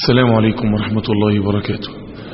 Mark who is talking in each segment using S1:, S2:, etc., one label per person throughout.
S1: السلام عليكم ورحمة الله وبركاته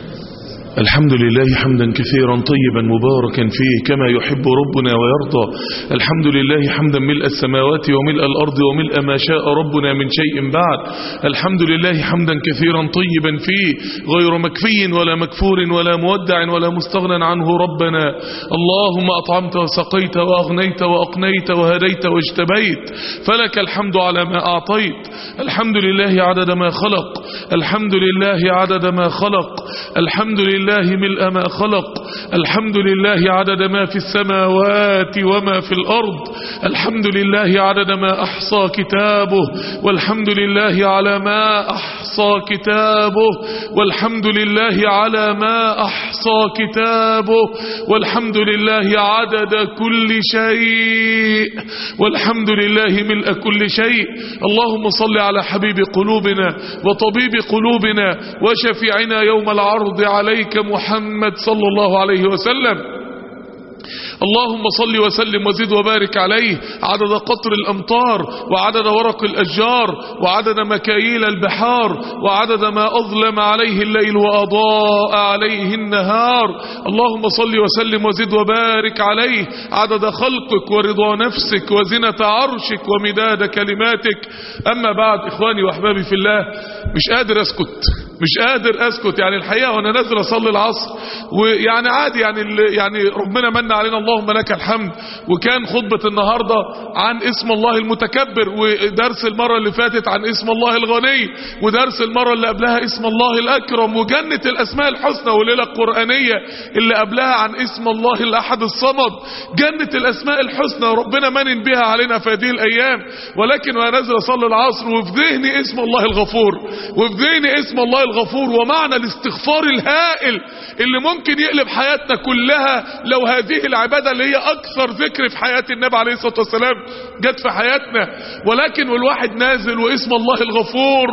S1: الحمد لله حمدا كثيرا طيبا مباركا فيه كما يحب ربنا ويرضى الحمد لله حمدا ملء السماوات وملء الأرض وملء ما شاء ربنا من شيء بعد الحمد لله حمدا كثيرا طيبا فيه غير مكفي ولا مكفور ولا مودع ولا مستغنى عنه ربنا اللهم أطعمت وسقيت وأغنيت وأقنيت وهديت واجتبيت فلك الحمد على ما أعطيت الحمد لله عدد ما خلق الحمد لله عدد ما خلق الحمد لله ملء ما خلق الحمد لله عدد ما في السماوات وما في الأرض الحمد لله عدد ما أحصى كتابه والحمد لله على ما أحصى كتابه والحمد لله على ما أحصى كتابه والحمد لله عدد كل شيء والحمد لله ملء كل شيء اللهم صل على حبيب قلوبنا وطبيب قلوبنا وشفيعنا يوم العرض عليك محمد صلى الله عليه وسلم اللهم صل وسلم وزد وبارك عليه عدد قطر الأمطار وعدد ورق الأشجار وعدد مكاييل البحار وعدد ما أظلم عليه الليل وأضاء عليه النهار اللهم صل وسلم وزد وبارك عليه عدد خلقك ورضا نفسك وزنة عرشك ومداد كلماتك أما بعد إخواني وأحبابي في الله مش قادر أسكت مش قادر اسكت يعني الحقيقه وانا نازل اصلي العصر ويعني عادي يعني يعني ربنا من علينا اللهم لك الحمد وكان خطبه النهارده عن اسم الله المتكبر ودرس المره اللي فاتت عن اسم الله الغني ودرس المره اللي قبلها اسم الله الاكرم وجنه الاسماء الحسنى والليله القرانيه اللي قبلها عن اسم الله الاحد الصمد جنه الاسماء الحسنى وربنا منن بها علينا في هذه الايام ولكن وانا نازل اصلي العصر وفي ذهني اسم الله الغفور وفي ذهني اسم الله الغفور ومعنى الاستغفار الهائل اللي ممكن يقلب حياتنا كلها لو هذه العبادة اللي هي أكثر ذكر في حياة النبي عليه الصلاة والسلام جت في حياتنا ولكن والواحد نازل واسم الله الغفور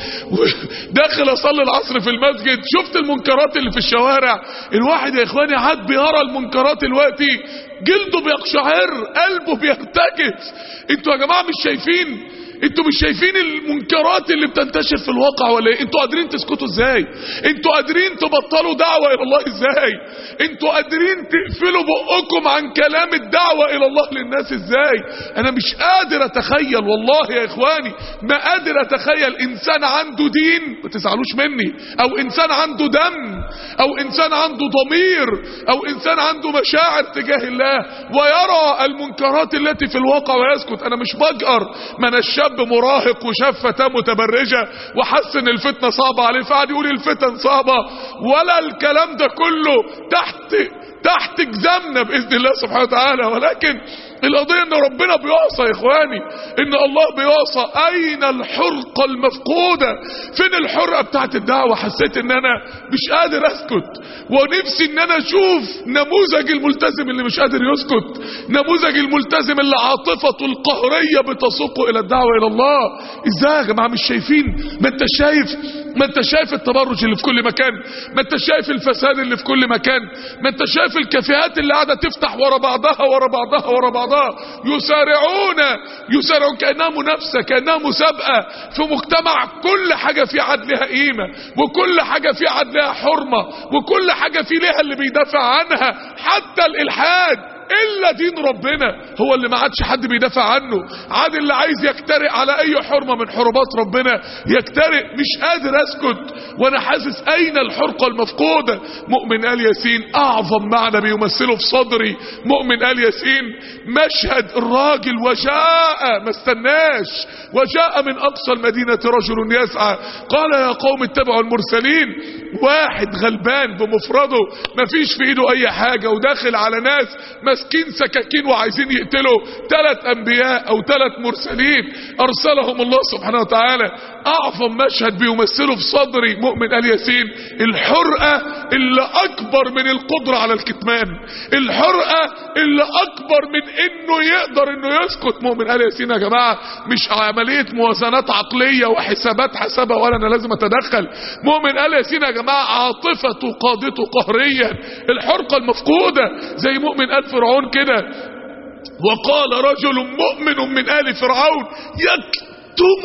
S1: وداخل و... أصلي العصر في المسجد شفت المنكرات اللي في الشوارع الواحد يا إخواني عاد بيرى المنكرات الوقتي جلده بيقشعر قلبه بيرتجف انتوا يا جماعة مش شايفين انتوا مش شايفين المنكرات اللي بتنتشر في الواقع ولا ايه انتوا قادرين تسكتوا ازاي انتوا قادرين تبطلوا دعوة الى الله ازاي انتوا قادرين تقفلوا بقكم عن كلام الدعوة الى الله للناس ازاي انا مش قادر اتخيل والله يا اخواني ما قادر اتخيل انسان عنده دين ما تزعلوش مني او انسان عنده دم او انسان عنده ضمير او انسان عنده مشاعر تجاه الله ويرى المنكرات التي في الواقع ويسكت انا مش بجأر ما انا شاب مراهق وشاف فتاة متبرجة وحس ان الفتنة صعبة عليه فقعد يقول الفتن صعبة ولا الكلام ده كله تحت تحت جزمنا بإذن الله سبحانه وتعالى ولكن القضية ان ربنا بيعصى يا اخواني ان الله بيعصى اين الحرقة المفقودة فين الحرقة بتاعت الدعوة حسيت ان انا مش قادر اسكت ونفسي ان انا اشوف نموذج الملتزم اللي مش قادر يسكت نموذج الملتزم اللي عاطفته القهرية بتسوقه الى الدعوة الى الله ازاي يا جماعة مش شايفين ما انت شايف ما انت شايف التبرج اللي في كل مكان ما انت شايف الفساد اللي في كل مكان ما انت شايف الكافيهات اللي قاعدة تفتح ورا بعضها ورا بعضها ورا بعضها بعضها يسارعون يسارعون كأنها منافسة كأنها مسابقة في مجتمع كل حاجة فيه عاد لها قيمة وكل حاجة فيه عاد لها حرمة وكل حاجة فيه لها اللي بيدافع عنها حتى الإلحاد الا دين ربنا هو اللي ما عادش حد بيدافع عنه عاد اللي عايز يكترئ على اي حرمه من حرمات ربنا يكترئ مش قادر اسكت وانا حاسس اين الحرقه المفقوده مؤمن ال ياسين اعظم معنى بيمثله في صدري مؤمن ال ياسين مشهد الراجل وجاء ما استناش وجاء من اقصى المدينه رجل يسعى قال يا قوم اتبعوا المرسلين واحد غلبان بمفرده مفيش في ايده اي حاجه وداخل على ناس ماسكين سكاكين وعايزين يقتلوا ثلاث انبياء او ثلاث مرسلين ارسلهم الله سبحانه وتعالى اعظم مشهد بيمثله في صدري مؤمن ال ياسين الحرقه اللي اكبر من القدره على الكتمان الحرقه اللي اكبر من انه يقدر انه يسكت مؤمن ال ياسين يا جماعه مش عمليه موازنات عقليه وحسابات حسابها ولا انا لازم اتدخل مؤمن ال ياسين يا جماعه عاطفته قادته قهريا الحرقه المفقوده زي مؤمن ال فرعون كده وقال رجل مؤمن من آل فرعون يك يكتم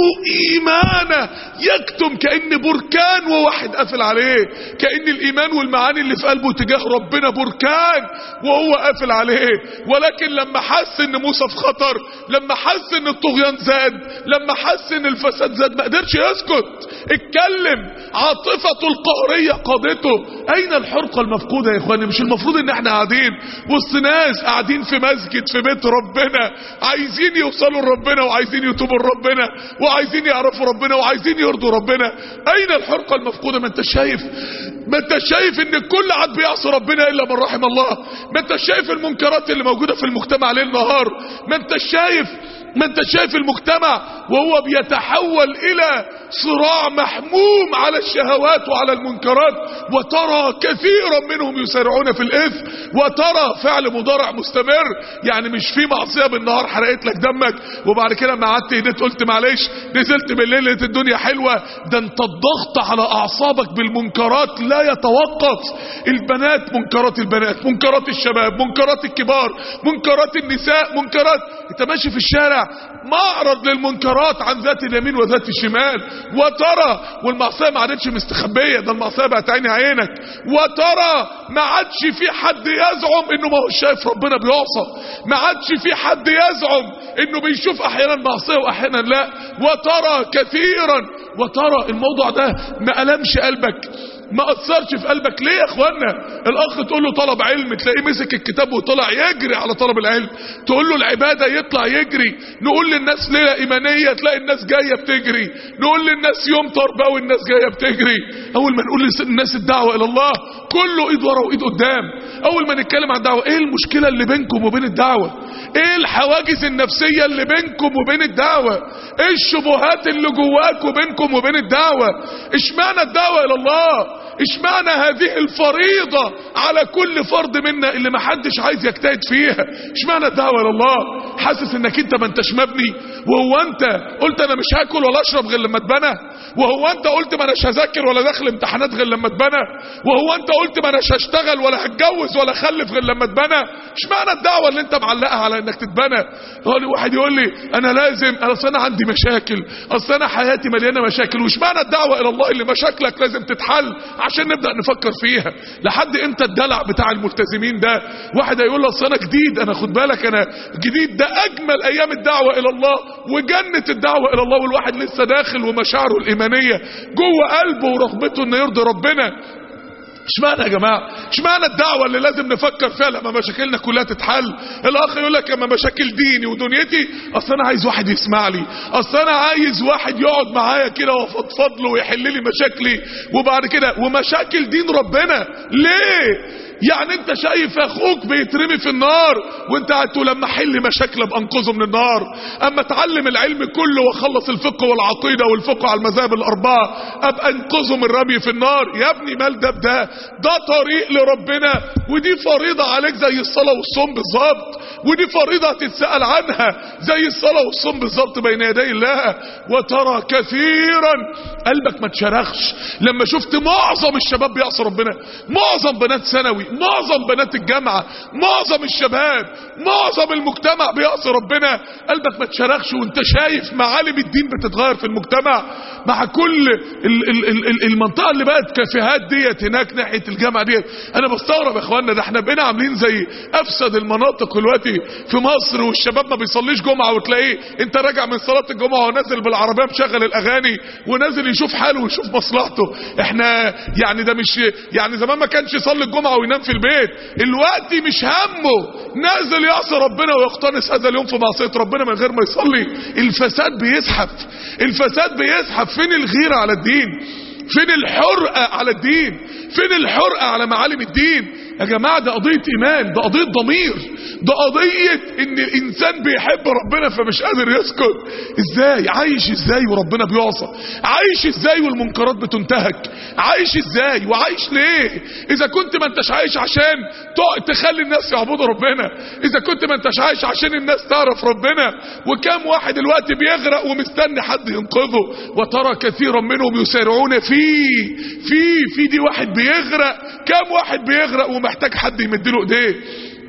S1: ايمانه يكتم كأن بركان وواحد قافل عليه كأن الايمان والمعاني اللي في قلبه تجاه ربنا بركان وهو قافل عليه ولكن لما حس ان موسى في خطر لما حس ان الطغيان زاد لما حس ان الفساد زاد ما قدرش يسكت اتكلم عاطفته القهرية قادته اين الحرقة المفقودة يا اخواني مش المفروض ان احنا قاعدين وسط ناس قاعدين في مسجد في بيت ربنا عايزين يوصلوا لربنا وعايزين يتوبوا لربنا وعايزين يعرفوا ربنا وعايزين يرضوا ربنا اين الحرقة المفقودة ما انت شايف ما انت شايف ان الكل عاد بيعصي ربنا الا من رحم الله ما انت شايف المنكرات اللي موجودة في المجتمع ليل نهار ما انت شايف ما انت شايف المجتمع وهو بيتحول الى صراع محموم على الشهوات وعلى المنكرات وترى كثيرا منهم يسارعون في الاثم وترى فعل مضارع مستمر يعني مش في معصيه بالنهار حرقت لك دمك وبعد كده لما قعدت هديت قلت معلش نزلت بالليل لقيت الدنيا حلوه ده انت الضغط على اعصابك بالمنكرات لا يتوقف البنات منكرات البنات منكرات الشباب منكرات الكبار منكرات النساء منكرات انت ماشي في الشارع معرض للمنكرات عن ذات اليمين وذات الشمال وترى والمعصيه ما عادتش مستخبيه ده المعصيه بقت عيني عينك وترى ما عادش في حد يزعم انه ما هو شايف ربنا بيعصى ما عادش في حد يزعم انه بيشوف احيانا معصيه واحيانا لا وترى كثيرا وترى الموضوع ده ما ألمش قلبك ما اثرش في قلبك ليه يا اخوانا الاخ تقول له طلب علم تلاقيه مسك الكتاب وطلع يجري على طلب العلم تقول له العباده يطلع يجري نقول للناس ليله ايمانيه تلاقي الناس جايه بتجري نقول للناس يوم تربوي الناس جايه بتجري اول ما نقول للناس الدعوه الى الله كله ايد ورا وايد قدام اول ما نتكلم عن الدعوه ايه المشكله اللي بينكم وبين الدعوه ايه الحواجز النفسيه اللي بينكم وبين الدعوه ايه الشبهات اللي جواك وبينكم وبين الدعوه اشمعنى الدعوه الى الله اشمعنى هذه الفريضة على كل فرد منا اللي ما حدش عايز يجتهد فيها اشمعنى الدعوة الى الله حاسس انك انت ما انتش مبني وهو انت قلت انا مش هاكل ولا اشرب غير لما اتبنى وهو انت قلت ما اناش هذاكر ولا داخل امتحانات غير لما اتبنى وهو انت قلت ما اناش هشتغل ولا هتجوز ولا اخلف غير لما اتبنى اشمعنى الدعوة اللي انت معلقها على انك تتبنى يقول واحد يقول لي انا لازم اصل انا عندي مشاكل اصل انا حياتي مليانه مشاكل واشمعنى الدعوه الى الله اللي مشاكلك لازم تتحل عشان نبدا نفكر فيها لحد امتى الدلع بتاع الملتزمين ده واحد هيقول لي اصل انا جديد انا خد بالك انا جديد ده اجمل ايام الدعوه الى الله وجنه الدعوه الى الله والواحد لسه داخل ومشاعره الايمانيه جوه قلبه ورغبته انه يرضي ربنا اشمعنى يا جماعه اشمعنى الدعوه اللي لازم نفكر فيها لما مشاكلنا كلها تتحل الاخ يقول لك اما مشاكل ديني ودنيتي اصل انا عايز واحد يسمع لي اصل انا عايز واحد يقعد معايا كده وافضفض له ويحل لي مشاكلي وبعد كده ومشاكل دين ربنا ليه يعني انت شايف اخوك بيترمي في النار وانت قاعد تقول لما احل مشاكل ابقى انقذه من النار اما اتعلم العلم كله واخلص الفقه والعقيده والفقه على المذاهب الاربعه ابقى انقذه من الرمي في النار يا ابني مال ده بده ده طريق لربنا ودي فريضه عليك زي الصلاه والصوم بالظبط ودي فريضه هتتسال عنها زي الصلاه والصوم بالظبط بين يدي الله وترى كثيرا قلبك ما تشرخش لما شفت معظم الشباب بيعصي ربنا معظم بنات ثانوي معظم بنات الجامعة معظم الشباب معظم المجتمع بيعصي ربنا قلبك ما تشرخش وانت شايف معالم الدين بتتغير في المجتمع مع كل ال ال ال ال المنطقة اللي بقت كافيهات ديت هناك ناحية الجامعة ديت انا بستغرب يا اخوانا ده احنا بقينا عاملين زي افسد المناطق دلوقتي في مصر والشباب ما بيصليش جمعة وتلاقيه انت راجع من صلاة الجمعة ونازل بالعربية مشغل الاغاني ونازل يشوف حاله ويشوف مصلحته احنا يعني ده مش يعني زمان ما كانش يصلي الجمعة وينام في البيت الوقت مش همه نازل يعصي ربنا ويقتنص هذا اليوم في معصية ربنا من غير ما يصلي الفساد بيزحف الفساد بيزحف فين الغيرة على الدين فين الحرقة على الدين فين الحرقة على معالم الدين يا جماعة ده قضية ايمان ده قضية ضمير ده قضية ان الانسان بيحب ربنا فمش قادر يسكت ازاي عايش ازاي وربنا بيعصى عايش ازاي والمنكرات بتنتهك عايش ازاي وعايش ليه اذا كنت ما انتش عايش عشان تخلي الناس يعبدوا ربنا اذا كنت ما انتش عايش عشان الناس تعرف ربنا وكم واحد الوقت بيغرق ومستني حد ينقذه وترى كثيرا منهم يسارعون في في في دي واحد بيغرق كم واحد بيغرق ومحتاج حد يمدله ايديه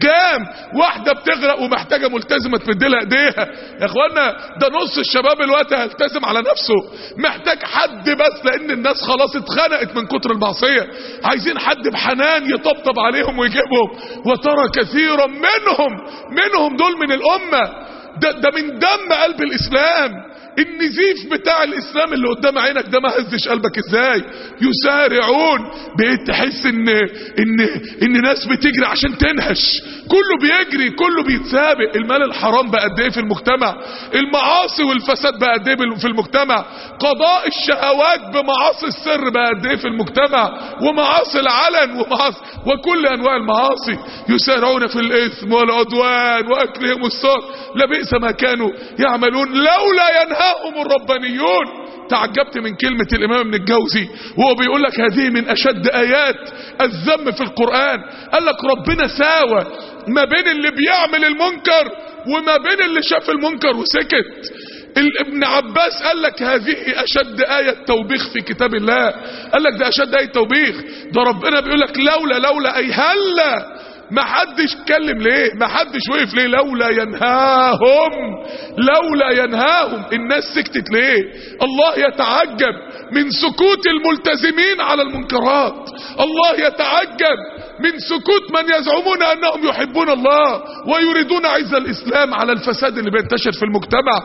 S1: كام واحدة بتغرق ومحتاجة ملتزمة تمدلها ايديها يا اخوانا ده نص الشباب الوقت هيلتزم على نفسه محتاج حد بس لان الناس خلاص اتخنقت من كتر المعصية عايزين حد بحنان يطبطب عليهم ويجيبهم وترى كثيرا منهم منهم دول من الامة ده, ده من دم قلب الاسلام النزيف بتاع الاسلام اللي قدام عينك ده ما هزش قلبك ازاي يسارعون بقيت تحس ان ان ان ناس بتجري عشان تنهش كله بيجري كله بيتسابق المال الحرام بقى قد ايه في المجتمع المعاصي والفساد بقى قد ايه في المجتمع قضاء الشهوات بمعاصي السر بقى قد ايه في المجتمع ومعاصي العلن ومعاصي وكل انواع المعاصي يسارعون في الاثم والعدوان واكلهم الصوت لبئس ما كانوا يعملون لولا ينهى نهاهم الربانيون تعجبت من كلمة الإمام ابن الجوزي وهو بيقول لك هذه من أشد آيات الذم في القرآن قال لك ربنا ساوى ما بين اللي بيعمل المنكر وما بين اللي شاف المنكر وسكت ابن عباس قال لك هذه أشد آية توبيخ في كتاب الله قال لك ده أشد آية توبيخ ده ربنا بيقول لك لولا لولا أي هلا ما حدش اتكلم ليه ما حدش وقف ليه لولا ينهاهم لولا ينهاهم الناس سكتت ليه الله يتعجب من سكوت الملتزمين على المنكرات الله يتعجب من سكوت من يزعمون انهم يحبون الله ويريدون عز الاسلام على الفساد اللي بينتشر في المجتمع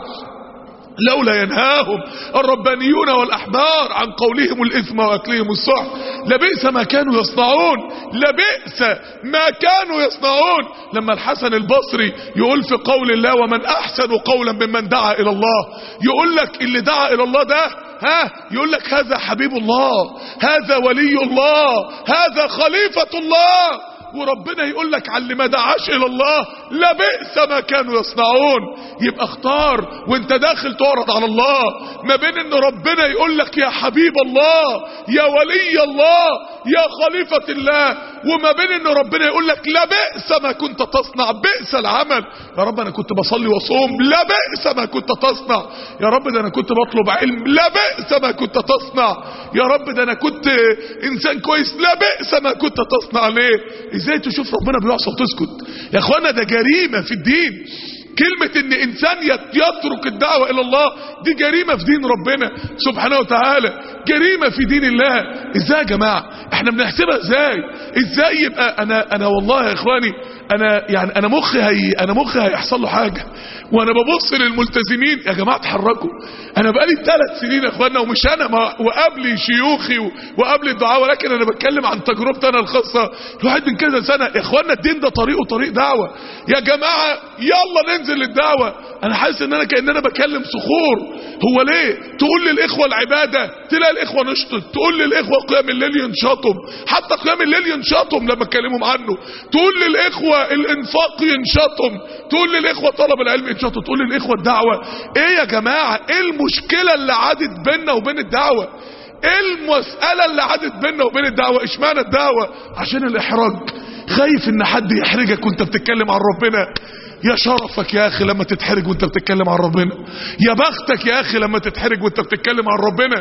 S1: لولا ينهاهم الربانيون والأحبار عن قولهم الإثم وأكلهم الصح لبئس ما كانوا يصنعون لبئس ما كانوا يصنعون لما الحسن البصري يقول في قول الله ومن أحسن قولا ممن دعا إلى الله يقول لك اللي دعا إلى الله ده ها يقول لك هذا حبيب الله هذا ولي الله هذا خليفة الله وربنا يقول لك على اللي ما دعاش الى الله لبئس ما كانوا يصنعون يبقى اختار وانت داخل تعرض على الله ما بين ان ربنا يقول لك يا حبيب الله يا ولي الله يا خليفة الله وما بين ان ربنا يقول لك لبئس ما كنت تصنع بئس العمل يا رب انا كنت بصلي واصوم لبئس ما كنت تصنع يا رب ده انا كنت بطلب علم لبئس ما كنت تصنع يا رب ده انا كنت انسان كويس لبئس ما كنت تصنع ليه ازاي تشوف ربنا بيعصى وتسكت يا اخوانا ده جريمة في الدين كلمة ان انسان يترك الدعوة الى الله دي جريمة في دين ربنا سبحانه وتعالى جريمة في دين الله ازاي يا جماعة احنا بنحسبها ازاي ازاي يبقى انا انا والله يا اخواني انا يعني انا مخي هي انا مخي هيحصل له حاجة وانا ببص للملتزمين يا جماعة اتحركوا انا بقالي ثلاث سنين يا اخوانا ومش انا ما وقبلي شيوخي وقبل الدعاء ولكن انا بتكلم عن تجربتي انا الخاصة الواحد من كذا سنة يا اخوانا الدين ده طريقه طريق دعوة يا جماعة يلا ننزل للدعوة انا حاسس ان انا كأن انا بكلم صخور هو ليه تقول للاخوة العبادة تلاقي الاخوة نشطت تقول للاخوة قيام الليل ينشطهم حتى قيام الليل ينشطهم لما اتكلمهم عنه تقول للاخوة الانفاق ينشطهم تقول للاخوة طلب العلم ينشطهم تقول للاخوة الدعوة ايه يا جماعة ايه المشكلة اللي عادت بيننا وبين الدعوة ايه المسألة اللي عادت بيننا وبين الدعوة اشمعنى الدعوة عشان الاحراج خايف ان حد يحرجك وانت بتتكلم عن ربنا يا شرفك يا اخي لما تتحرج وانت بتتكلم عن ربنا يا بختك يا اخي لما تتحرج وانت بتتكلم عن ربنا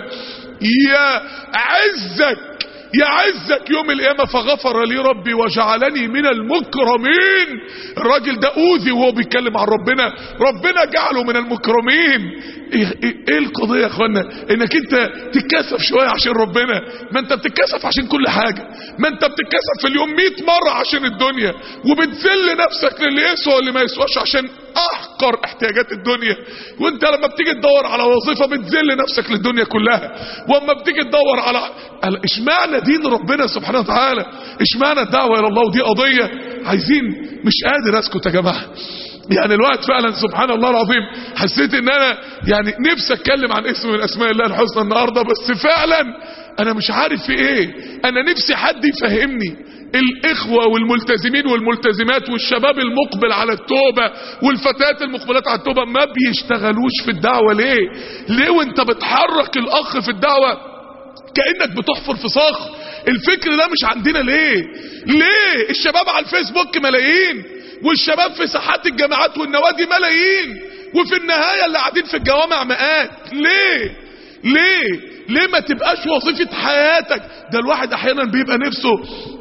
S1: يا عزك يا عزك يوم القيامة فغفر لي ربي وجعلني من المكرمين الراجل ده اوذي وهو بيتكلم عن ربنا ربنا جعله من المكرمين ايه, إيه القضية يا اخوانا انك انت تتكسف شوية عشان ربنا ما انت بتتكسف عشان كل حاجة ما انت بتتكسف في اليوم 100 مرة عشان الدنيا وبتذل نفسك للي يسوى واللي ما يسواش عشان احقر احتياجات الدنيا وانت لما بتيجي تدور على وظيفة بتذل نفسك للدنيا كلها واما بتيجي تدور على اشمعنى دين ربنا سبحانه وتعالى اشمعنى الدعوة الى الله ودي قضية عايزين مش قادر اسكت يا جماعة يعني الوقت فعلا سبحان الله العظيم حسيت ان انا يعني نفسي اتكلم عن اسم من اسماء الله الحسنى النهاردة بس فعلا انا مش عارف في ايه انا نفسي حد يفهمني الاخوة والملتزمين والملتزمات والشباب المقبل على التوبة والفتيات المقبلات على التوبة ما بيشتغلوش في الدعوة ليه ليه وانت بتحرك الاخ في الدعوة كأنك بتحفر في صخر الفكر ده مش عندنا ليه ليه الشباب على الفيسبوك ملايين والشباب في ساحات الجامعات والنوادي ملايين وفي النهاية اللي قاعدين في الجوامع مئات ليه ليه ليه ما تبقاش وظيفة حياتك ده الواحد احيانا بيبقى نفسه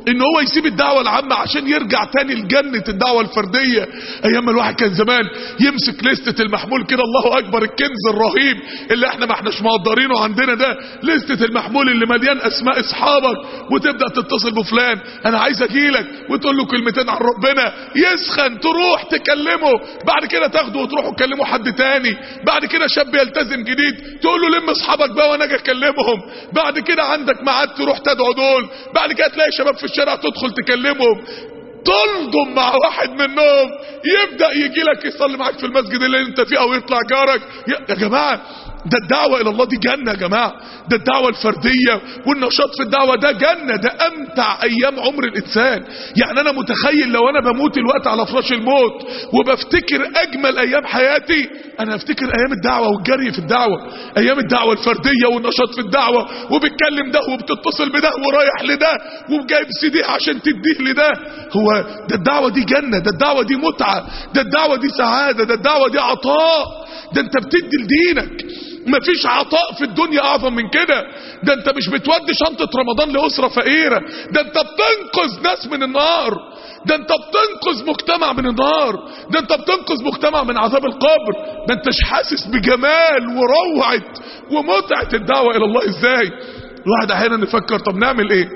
S1: ان هو يسيب الدعوة العامة عشان يرجع تاني لجنة الدعوة الفردية ايام ما الواحد كان زمان يمسك لستة المحمول كده الله اكبر الكنز الرهيب اللي احنا ما احناش مقدرينه عندنا ده لستة المحمول اللي مليان اسماء اصحابك وتبدأ تتصل بفلان انا عايز اجيلك وتقول له كلمتين عن ربنا يسخن تروح تكلمه بعد كده تاخده وتروحوا تكلموا حد تاني بعد كده شاب يلتزم جديد تقول له لم اصحابك بقى وانا اجي اكلمهم بعد كده عندك ميعاد تروح تدعو دول بعد كده تلاقي شباب في الشارع تدخل تكلمهم تلضم مع واحد منهم يبدأ يجي لك يصلي معاك في المسجد اللي انت فيه او يطلع جارك يا, يا جماعة ده الدعوة الى الله دي جنة يا جماعة ده الدعوة الفردية والنشاط في الدعوة ده جنة ده امتع ايام عمر الانسان يعني انا متخيل لو انا بموت الوقت على فراش الموت وبفتكر اجمل ايام حياتي انا افتكر ايام الدعوة والجري في الدعوة ايام الدعوة الفردية والنشاط في الدعوة وبتكلم ده وبتتصل بده ورايح لده وجايب سي دي عشان تديه لده هو ده الدعوة دي جنة ده الدعوة دي متعة ده الدعوة دي سعادة ده الدعوة دي عطاء ده انت بتدي لدينك مفيش عطاء في الدنيا اعظم من كده ده انت مش بتودي شنطة رمضان لأسرة فقيرة ده انت بتنقذ ناس من النار ده انت بتنقذ مجتمع من النار ده انت بتنقذ مجتمع من عذاب القبر ده انتش حاسس بجمال وروعة ومتعة الدعوة الى الله ازاي الواحد احيانا نفكر طب نعمل ايه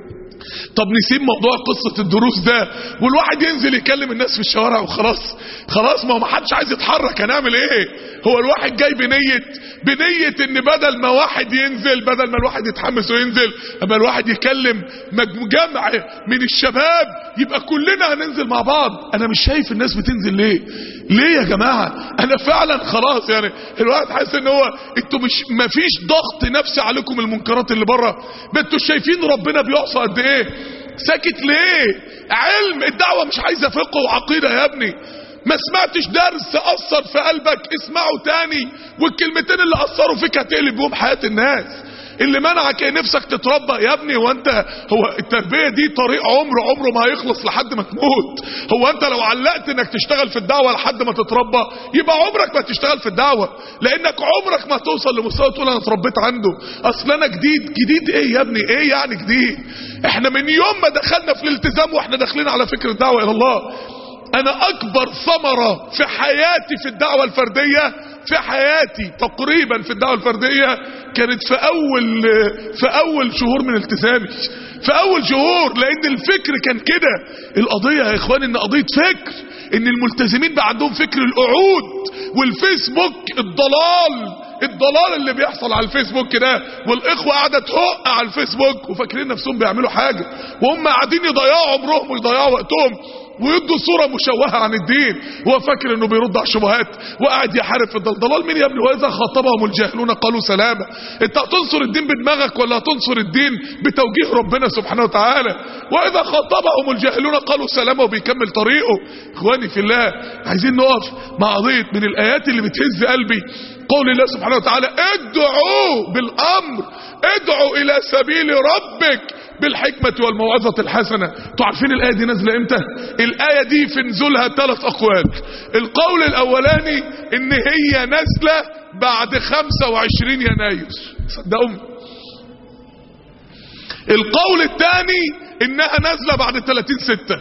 S1: طب نسيب موضوع قصة الدروس ده والواحد ينزل يكلم الناس في الشوارع وخلاص خلاص ما هو ما حدش عايز يتحرك هنعمل ايه هو الواحد جاي بنية بنية ان بدل ما واحد ينزل بدل ما الواحد يتحمس وينزل اما الواحد يكلم جمع من الشباب يبقى كلنا هننزل مع بعض انا مش شايف الناس بتنزل ليه ليه يا جماعة انا فعلا خلاص يعني الواحد حاسس ان هو انتوا مش مفيش ضغط نفسي عليكم المنكرات اللي بره ما انتوا شايفين ربنا بيعصى قد ايه ساكت ليه علم الدعوة مش عايزة فقه وعقيدة يا ابني ما سمعتش درس اثر في قلبك اسمعه تاني والكلمتين اللي اثروا فيك هتقلب بهم حياة الناس اللي منعك ايه نفسك تتربى يا ابني هو انت هو التربية دي طريق عمر عمره ما هيخلص لحد ما تموت هو انت لو علقت انك تشتغل في الدعوة لحد ما تتربى يبقى عمرك ما تشتغل في الدعوة لانك عمرك ما توصل لمستوى تقول انا اتربيت عنده اصل انا جديد جديد ايه يا ابني ايه يعني جديد احنا من يوم ما دخلنا في الالتزام واحنا داخلين على فكرة الدعوة الى الله انا اكبر ثمرة في حياتي في الدعوة الفردية في حياتي تقريبا في الدعوة الفردية كانت في اول في اول شهور من التزامي في اول شهور لان الفكر كان كده القضية يا اخوان ان قضية فكر ان الملتزمين بقى عندهم فكر القعود والفيسبوك الضلال الضلال اللي بيحصل على الفيسبوك ده والاخوة قاعدة تهق على الفيسبوك وفاكرين نفسهم بيعملوا حاجة وهم قاعدين يضيعوا عمرهم ويضيعوا وقتهم ويدوا صورة مشوهة عن الدين هو فاكر انه بيرد على الشبهات وقاعد يحارب في الضلال مين يا ابني واذا خاطبهم الجاهلون قالوا سلاما انت هتنصر الدين بدماغك ولا هتنصر الدين بتوجيه ربنا سبحانه وتعالى واذا خاطبهم الجاهلون قالوا سلاما وبيكمل طريقه اخواني في الله عايزين نقف مع قضيه من الايات اللي بتهز قلبي قول الله سبحانه وتعالى ادعوا بالامر ادعوا الى سبيل ربك بالحكمة والموعظة الحسنة انتوا عارفين الآية دي نازلة امتى الآية دي في نزولها ثلاث أقوال القول الأولاني ان هي نازلة بعد 25 يناير صدقوا القول الثاني انها نازلة بعد 30 ستة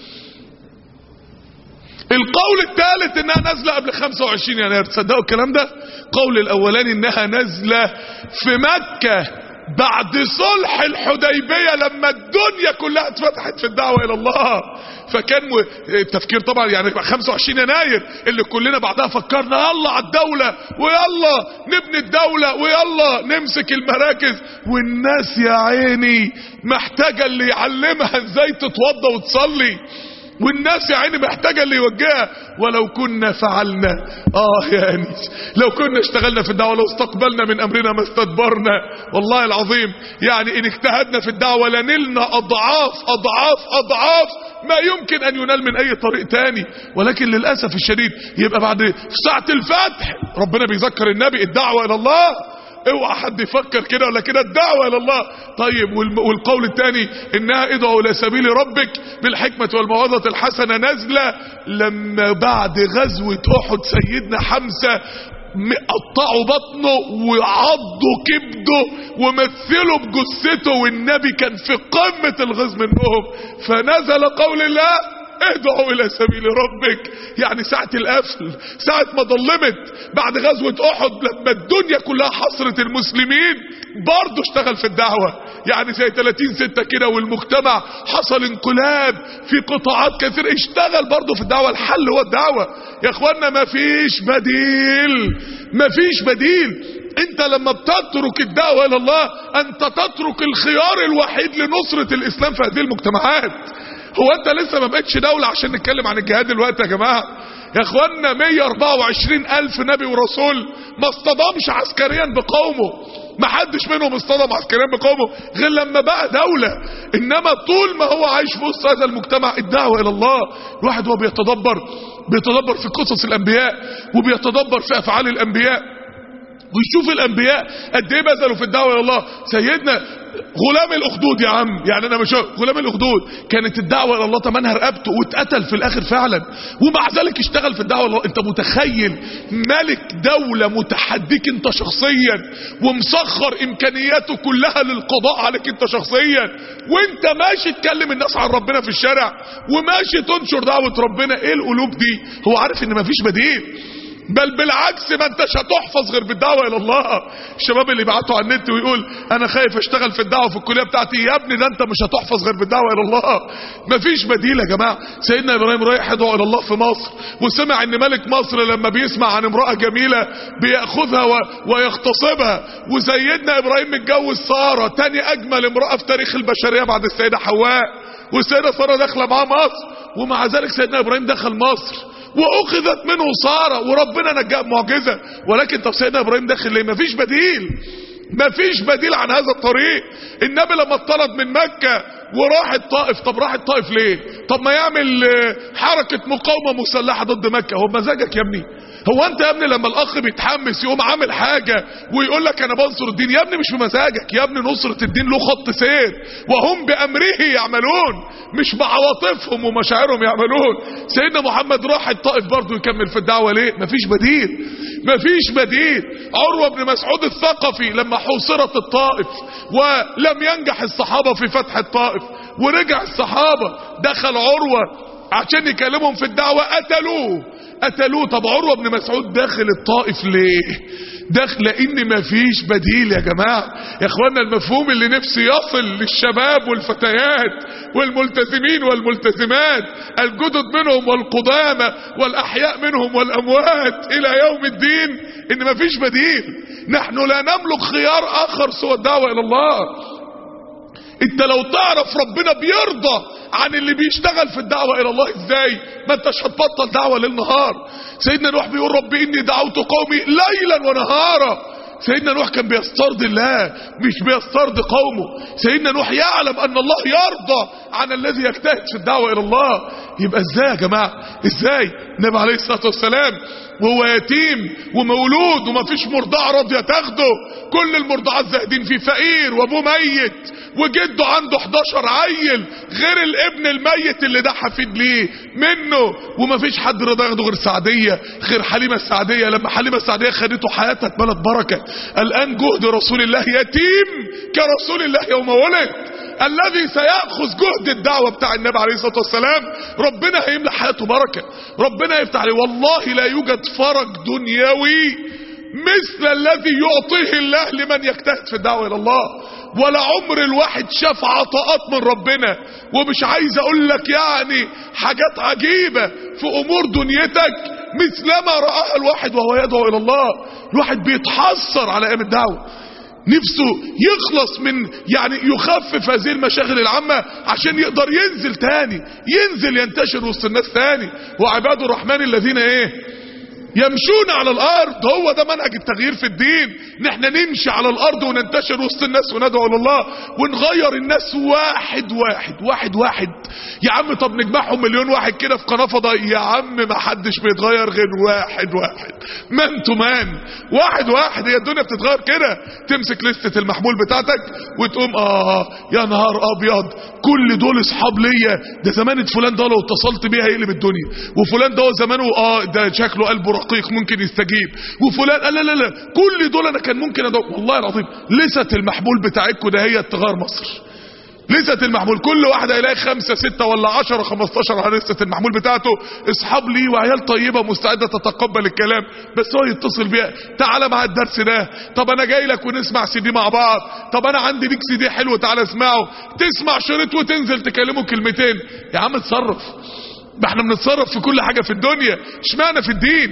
S1: القول الثالث انها نازلة قبل 25 يناير تصدقوا الكلام ده قول الاولاني انها نازلة في مكة بعد صلح الحديبية لما الدنيا كلها اتفتحت في الدعوة الى الله فكان م... التفكير طبعا يعني 25 يناير اللي كلنا بعدها فكرنا يلا على الدولة ويلا نبني الدولة ويلا نمسك المراكز والناس يا عيني محتاجة اللي يعلمها ازاي تتوضى وتصلي والناس يا عيني محتاجة اللي يوجهها ولو كنا فعلنا اه يا انيس لو كنا اشتغلنا في الدعوة لو استقبلنا من امرنا ما استدبرنا والله العظيم يعني ان اجتهدنا في الدعوة لنلنا اضعاف اضعاف اضعاف ما يمكن ان ينال من اي طريق تاني ولكن للأسف الشديد يبقى بعد في ساعة الفتح ربنا بيذكر النبي الدعوة الى الله اوعى حد يفكر كده ولا كده الدعوة الى الله طيب والقول الثاني انها ادعوا الى سبيل ربك بالحكمة والموعظة الحسنة نازلة لما بعد غزوة احد سيدنا حمزة قطعوا بطنه وعضوا كبده ومثلوا بجثته والنبي كان في قمة الغيظ منهم فنزل قول الله ادعوا الى سبيل ربك يعني ساعة القفل ساعة ما ظلمت بعد غزوة احد لما الدنيا كلها حصرت المسلمين برضه اشتغل في الدعوة يعني زي 30 ستة كده والمجتمع حصل انقلاب في قطاعات كثير اشتغل برضه في الدعوة الحل هو الدعوة يا اخوانا ما فيش بديل ما فيش بديل انت لما بتترك الدعوة الى الله انت تترك الخيار الوحيد لنصرة الاسلام في هذه المجتمعات هو انت لسه ما بقتش دولة عشان نتكلم عن الجهاد دلوقتي يا جماعة يا اخوانا 124 الف نبي ورسول ما اصطدمش عسكريا بقومه ما حدش منهم اصطدم عسكريا بقومه غير لما بقى دولة انما طول ما هو عايش في وسط هذا المجتمع الدعوة الى الله الواحد هو بيتدبر بيتدبر في قصص الانبياء وبيتدبر في افعال الانبياء ويشوف الانبياء قد ايه بذلوا في الدعوه الى الله سيدنا غلام الاخدود يا عم يعني انا مش غلام الاخدود كانت الدعوه الى الله تمنها رقبته واتقتل في الاخر فعلا ومع ذلك اشتغل في الدعوه الى الله انت متخيل ملك دوله متحديك انت شخصيا ومسخر امكانياته كلها للقضاء عليك انت شخصيا وانت ماشي تكلم الناس عن ربنا في الشارع وماشي تنشر دعوه ربنا ايه القلوب دي هو عارف ان مفيش بديل بل بالعكس ما انتش هتحفظ غير بالدعوة الى الله الشباب اللي بعتوا على النت ويقول انا خايف اشتغل في الدعوة في الكلية بتاعتي يا ابني ده انت مش هتحفظ غير بالدعوة الى الله مفيش بديل يا جماعة سيدنا ابراهيم رايح يدعو الى الله في مصر وسمع ان ملك مصر لما بيسمع عن امرأة جميلة بيأخذها و... ويغتصبها وسيدنا ابراهيم متجوز سارة تاني اجمل امرأة في تاريخ البشرية بعد السيدة حواء والسيدة سارة داخلة معاه مصر ومع ذلك سيدنا ابراهيم دخل مصر واخذت منه ساره وربنا نجاه معجزه ولكن طب سيدنا ابراهيم داخل ليه مفيش بديل مفيش بديل عن هذا الطريق النبي لما اطلب من مكه وراح الطائف طب راح الطائف ليه طب ما يعمل حركه مقاومه مسلحه ضد مكه هو بمزاجك يا ابني هو انت يا ابني لما الاخ بيتحمس يقوم عامل حاجة ويقول لك انا بنصر الدين يا ابني مش بمزاجك يا ابني نصرة الدين له خط سير وهم بامره يعملون مش بعواطفهم ومشاعرهم يعملون سيدنا محمد راح الطائف برضه يكمل في الدعوة ليه مفيش بديل مفيش بديل عروة بن مسعود الثقفي لما حوصرت الطائف ولم ينجح الصحابة في فتح الطائف ورجع الصحابة دخل عروة عشان يكلمهم في الدعوة قتلوه قتلوه طب عروة بن مسعود داخل الطائف ليه داخل لان مفيش بديل يا جماعة يا اخوانا المفهوم اللي نفسي يصل للشباب والفتيات والملتزمين والملتزمات الجدد منهم والقدامى والاحياء منهم والاموات الى يوم الدين ان مفيش بديل نحن لا نملك خيار اخر سوى الدعوة الى الله انت لو تعرف ربنا بيرضى عن اللي بيشتغل في الدعوة الى الله ازاي ما انتش هتبطل دعوة ليل نهار سيدنا نوح بيقول رب اني دعوت قومي ليلا ونهارا سيدنا نوح كان بيسترضي الله مش بيسترضي قومه سيدنا نوح يعلم ان الله يرضى عن الذي يجتهد في الدعوة الى الله يبقى ازاي يا جماعة ازاي النبي عليه الصلاة والسلام وهو يتيم ومولود ومفيش مرضعة راضية تاخده كل المرضعات زاهدين فيه فقير وابوه ميت وجده عنده 11 عيل غير الابن الميت اللي ده حفيد ليه منه ومفيش حد رضى ياخده غير سعدية غير حليمة السعدية لما حليمة السعدية خدته حياتها اتملت بركة الآن جهد رسول الله يتيم كرسول الله يوم ولد الذي سيأخذ جهد الدعوة بتاع النبي عليه الصلاة والسلام ربنا هيملى حياته بركة ربنا يفتح عليه والله لا يوجد فرج دنيوي مثل الذي يعطيه الله لمن يجتهد في الدعوة إلى الله ولا عمر الواحد شاف عطاءات من ربنا ومش عايز اقول لك يعني حاجات عجيبة في امور دنيتك مثلما رآها الواحد وهو يدعو الى الله الواحد بيتحسر على ايام الدعوة نفسه يخلص من يعني يخفف هذه المشاغل العامة عشان يقدر ينزل تاني ينزل ينتشر وسط الناس تاني وعباد الرحمن الذين ايه يمشون على الارض هو ده منهج التغيير في الدين ان احنا نمشي على الارض وننتشر وسط الناس وندعو الى الله ونغير الناس واحد واحد واحد واحد يا عم طب نجمعهم مليون واحد كده في قناه فضائيه يا عم ما حدش بيتغير غير واحد واحد مان تو مان واحد واحد هي الدنيا بتتغير كده تمسك لستة المحمول بتاعتك وتقوم اه يا نهار ابيض كل دول اصحاب ليا ده زمان فلان ده لو اتصلت بيه هيقلب الدنيا وفلان ده زمانه اه ده شكله قلبه رقيق ممكن يستجيب وفلان قال لا لا لا كل دول انا كان ممكن ادور والله العظيم لسه المحمول بتاعتكم ده هي تغير مصر لسه المحمول كل واحد هيلاقي خمسة ستة ولا عشرة خمستاشر على لسه المحمول بتاعته اصحاب ليه وعيال طيبة مستعدة تتقبل الكلام بس هو يتصل بيها تعالى مع الدرس ده طب انا جاي لك ونسمع سي دي مع بعض طب انا عندي ليك سي دي حلو تعالى اسمعه تسمع شريط وتنزل تكلمه كلمتين يا عم اتصرف ما احنا بنتصرف في كل حاجة في الدنيا اشمعنى في الدين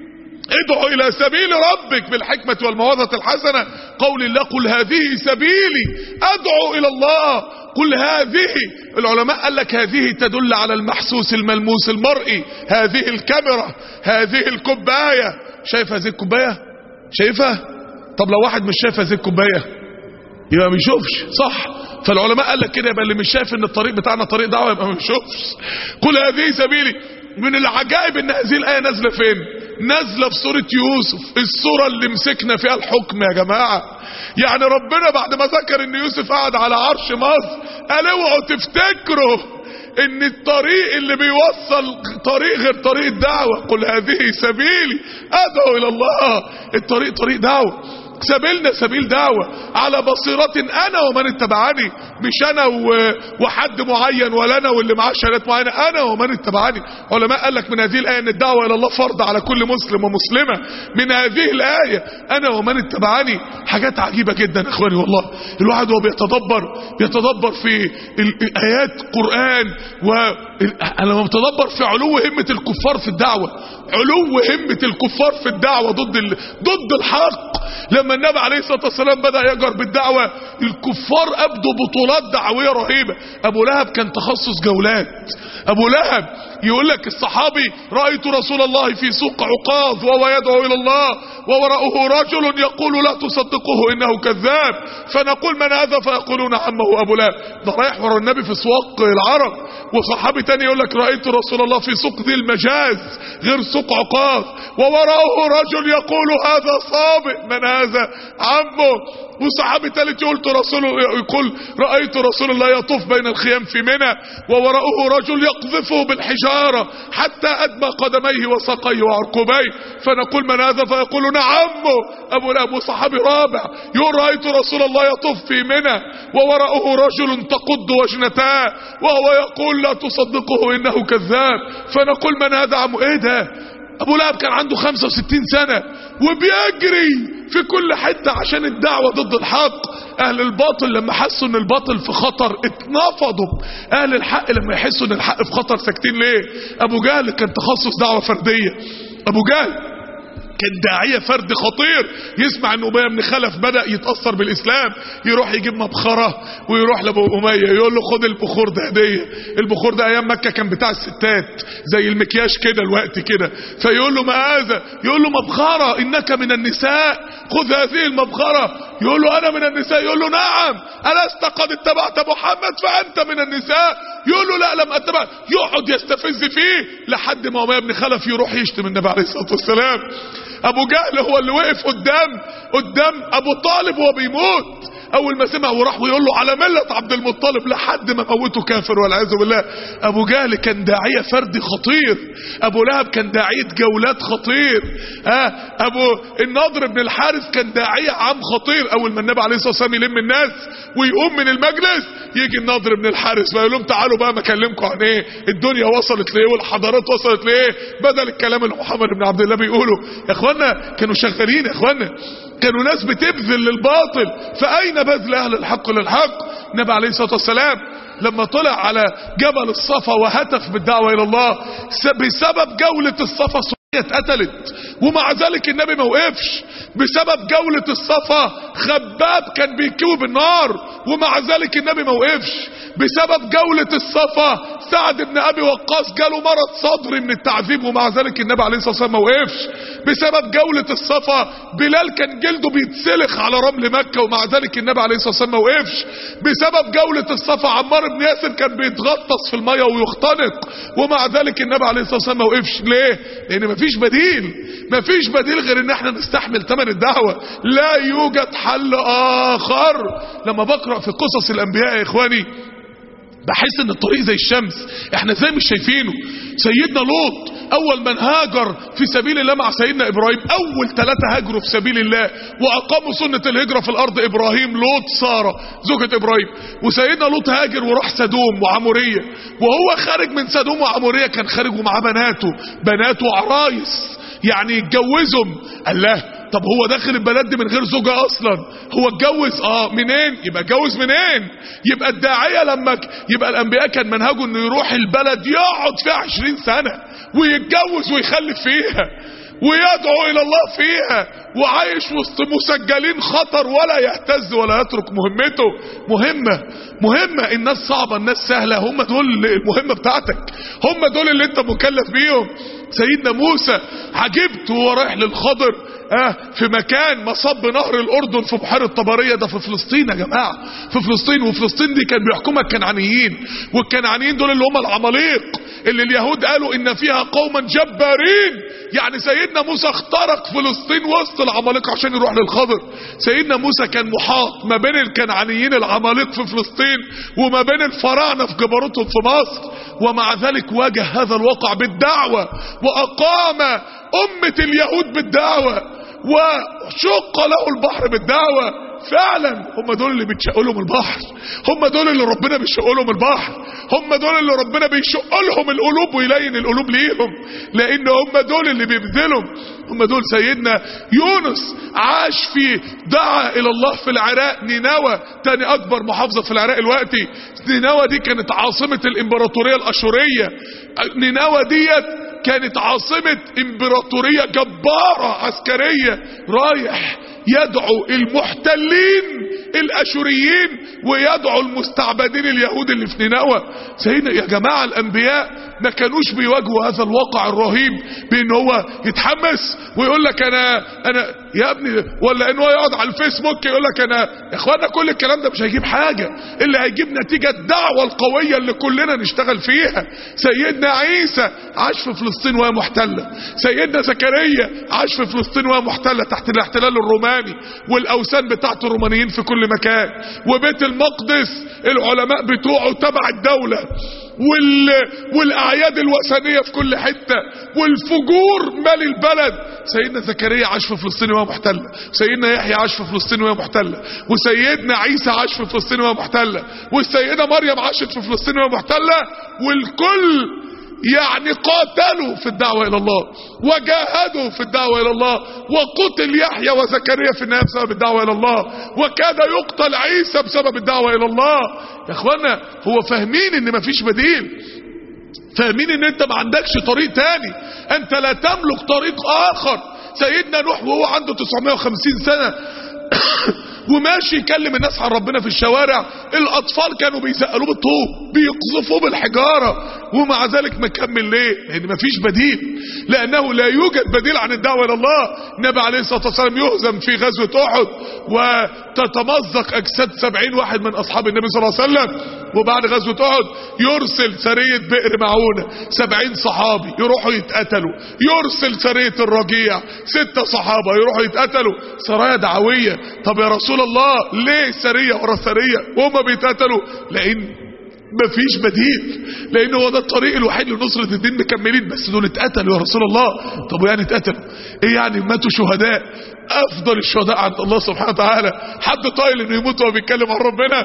S1: ادعو الى سبيل ربك بالحكمة والموعظة الحسنة قول الله قل هذه سبيلي ادعو الى الله قل هذه العلماء قال لك هذه تدل على المحسوس الملموس المرئي هذه الكاميرا هذه الكوباية شايف هذه الكوباية شايفها طب لو واحد مش شايف هذه الكوباية يبقى ما يشوفش صح فالعلماء قال لك كده يبقى اللي مش شايف ان الطريق بتاعنا طريق دعوه يبقى ما يشوفش قل هذه سبيلي من العجائب ان هذه الايه نازله فين نازله في سوره يوسف السوره اللي مسكنا فيها الحكم يا جماعه يعني ربنا بعد ما ذكر ان يوسف قعد على عرش مصر قال اوعوا تفتكروا ان الطريق اللي بيوصل طريق غير طريق الدعوه قل هذه سبيلي ادعو الى الله الطريق طريق دعوه سبيلنا سبيل دعوة على بصيرة انا ومن اتبعني مش انا و... وحد معين ولا انا واللي معاه شهادات معينة انا ومن اتبعني علماء قال لك من هذه الاية ان الدعوة الى الله فرض على كل مسلم ومسلمة من هذه الاية انا ومن اتبعني حاجات عجيبة جدا يا اخواني والله الواحد وهو بيتدبر بيتدبر في الايات قرآن و انا لما بتدبر في علو همة الكفار في الدعوة علو همة الكفار في الدعوة ضد ال... ضد الحق لما النبي عليه الصلاة والسلام بدأ يجر بالدعوة الكفار أبدوا بطولات دعوية رهيبة أبو لهب كان تخصص جولات أبو لهب يقول لك الصحابي رأيت رسول الله في سوق عقاظ وهو يدعو إلى الله ووراءه رجل يقول لا تصدقه إنه كذاب فنقول من هذا فيقولون عمه أبو لهب ده رايح ورا النبي في سواق العرب وصحابي تاني يقول لك رأيت رسول الله في سوق ذي المجاز غير سوق عقاظ ووراءه رجل يقول هذا صابئ من هذا عمه وصحابي ثالث يقول رسول يقول رأيت رسول الله يطوف بين الخيام في منى ووراءه رجل يقذفه بالحجارة حتى أدمى قدميه وساقيه وعرقبيه فنقول من هذا فيقول نعمه أبو لهب وصحابي رابع يقول رأيت رسول الله يطوف في منى ووراءه رجل تقد وجنتاه وهو يقول لا تصدقه إنه كذاب فنقول من هذا عمه ايه ده ابو لهب كان عنده 65 سنة وبيجري في كل حتة عشان الدعوة ضد الحق اهل الباطل لما حسوا ان الباطل في خطر اتنفضوا اهل الحق لما يحسوا ان الحق في خطر ساكتين ليه ابو جهل كان تخصص دعوة فردية ابو جهل كان داعية فرد خطير يسمع ان أمية بن خلف بدأ يتأثر بالإسلام يروح يجيب مبخرة ويروح لأبو أمية يقول له خد البخور ده هدية البخور ده أيام مكة كان بتاع الستات زي المكياج كده الوقت كده فيقول له ما هذا يقول له مبخرة إنك من النساء خذ هذه المبخرة يقول له أنا من النساء يقول له نعم ألست قد اتبعت محمد فأنت من النساء يقول له لا لم اتبع يقعد يستفز فيه لحد ما أمية بن خلف يروح يشتم النبي عليه الصلاة والسلام ابو جهل هو اللي وقف قدام قدام ابو طالب وهو بيموت اول ما سمع وراح ويقول له على مله عبد المطلب لحد ما موته كافر والعياذ بالله ابو جهل كان داعيه فردي خطير ابو لهب كان داعيه جولات خطير ها ابو النضر بن الحارث كان داعيه عام خطير اول ما النبي عليه الصلاه والسلام يلم الناس ويقوم من المجلس يجي النضر بن الحارث فيقول لهم تعالوا بقى ما اكلمكم عن ايه الدنيا وصلت لايه والحضارات وصلت لايه بدل الكلام اللي محمد بن عبد الله بيقوله يا اخوانا كانوا شغالين يا اخوانا كانوا ناس بتبذل للباطل فأين بذل أهل الحق للحق النبي عليه الصلاة والسلام لما طلع على جبل الصفا وهتف بالدعوة إلى الله بسبب جولة الصفا اتقتلت ومع ذلك النبي ما وقفش بسبب جولة الصفا خباب كان بيكوي بالنار ومع ذلك النبي ما وقفش بسبب جولة الصفا سعد بن ابي وقاص جاله مرض صدري من التعذيب ومع ذلك النبي عليه الصلاه والسلام ما وقفش بسبب جوله الصفا بلال كان جلده بيتسلخ على رمل مكه ومع ذلك النبي عليه الصلاه والسلام ما وقفش بسبب جوله الصفا عمار بن ياسر كان بيتغطس في الميه ويختنق ومع ذلك النبي عليه الصلاه والسلام ما وقفش ليه لان مفيش بديل مفيش بديل غير ان احنا نستحمل ثمن الدعوه لا يوجد حل اخر لما بقرا في قصص الانبياء يا اخواني بحس ان الطريق زي الشمس احنا ازاي مش شايفينه سيدنا لوط اول من هاجر في سبيل الله مع سيدنا ابراهيم اول ثلاثة هاجروا في سبيل الله واقاموا سنة الهجرة في الارض ابراهيم لوط سارة زوجة ابراهيم وسيدنا لوط هاجر وراح سدوم وعمورية وهو خارج من سدوم وعمورية كان خارج ومعاه بناته بناته عرايس يعني يتجوزهم قال له طب هو داخل البلد دي من غير زوجة اصلا هو اتجوز اه منين يبقى اتجوز منين يبقى الداعية لما ك... يبقى الانبياء كان منهجه انه يروح البلد يقعد فيها عشرين سنة ويتجوز ويخلف فيها ويدعو الى الله فيها وعايش وسط مسجلين خطر ولا يهتز ولا يترك مهمته مهمة مهمة الناس صعبة الناس سهلة هم دول المهمة بتاعتك هم دول اللي انت مكلف بيهم سيدنا موسى عجبت وهو رايح للخضر اه في مكان مصب نهر الاردن في بحيره طبريه ده في فلسطين يا جماعه في فلسطين وفلسطين دي كان بيحكمها الكنعانيين والكنعانيين دول اللي هم العماليق اللي اليهود قالوا ان فيها قوما جبارين يعني سيدنا موسى اخترق فلسطين وسط العمالقه عشان يروح للخضر سيدنا موسى كان محاط ما بين الكنعانيين العمالقه في فلسطين وما بين الفراعنه في جبروتهم في مصر ومع ذلك واجه هذا الواقع بالدعوه واقام امه اليهود بالدعوه وشق له البحر بالدعوة فعلا هم دول اللي بيتشق لهم البحر هم دول اللي ربنا بيشق لهم البحر هم دول اللي ربنا بيشق لهم القلوب ويلين القلوب ليهم لان هم دول اللي بيبذلهم هم دول سيدنا يونس عاش في دعا الى الله في العراق نينوى تاني اكبر محافظة في العراق الوقتي نينوى دي كانت عاصمة الامبراطورية الاشورية نينوى ديت كانت عاصمة امبراطورية جبارة عسكرية رايح يدعو المحتلين الاشوريين ويدعو المستعبدين اليهود اللي في نينوى سيدنا يا جماعة الانبياء ما كانوش بيواجهوا هذا الواقع الرهيب بان هو يتحمس ويقول لك انا انا يا ابني ولا ان هو يقعد على الفيسبوك يقول لك انا يا اخوانا كل الكلام ده مش هيجيب حاجة اللي هيجيب نتيجة الدعوة القوية اللي كلنا نشتغل فيها سيدنا عيسى عاش في فلسطين وهي محتلة سيدنا زكريا عاش في فلسطين وهي محتلة تحت الاحتلال الروماني والاوثان بتاعت الرومانيين في كل مكان وبيت المقدس العلماء بتوعه تبع الدولة وال... والاعياد الوثنية في كل حتة والفجور مال البلد سيدنا زكريا عاش في فلسطين وهي محتلة سيدنا يحيى عاش في فلسطين وهي محتلة وسيدنا عيسى عاش في فلسطين وهي محتلة والسيدة مريم عاشت في فلسطين وهي محتلة والكل يعني قاتلوا في الدعوة الى الله وجاهدوا في الدعوة الى الله وقتل يحيى وزكريا في النهاية بسبب الدعوة الى الله وكاد يقتل عيسى بسبب الدعوة الى الله يا اخوانا هو فاهمين ان مفيش بديل فاهمين ان انت ما عندكش طريق تاني انت لا تملك طريق اخر سيدنا نوح وهو عنده 950 سنة وماشي يكلم الناس عن ربنا في الشوارع الاطفال كانوا بيسألوه بالطوب بيقذفوه بالحجارة ومع ذلك مكمل ليه لان مفيش بديل لانه لا يوجد بديل عن الدعوة الى الله النبي عليه الصلاة والسلام يهزم في غزوة احد وتتمزق اجساد سبعين واحد من اصحاب النبي صلى الله عليه وسلم وبعد غزوة احد يرسل سرية بئر معونة سبعين صحابي يروحوا يتقتلوا يرسل سرية الرجيع ستة صحابة يروحوا يتقتلوا سرايا دعوية طب يا رسول الله ليه سرية ورا سرية وهم بيتقتلوا لان مفيش بديل لان هو ده الطريق الوحيد لنصرة الدين مكملين بس دول اتقتلوا يا رسول الله طب يعني اتقتلوا ايه يعني ماتوا شهداء افضل الشهداء عند الله سبحانه وتعالى حد طايل انه يموت وهو بيتكلم عن ربنا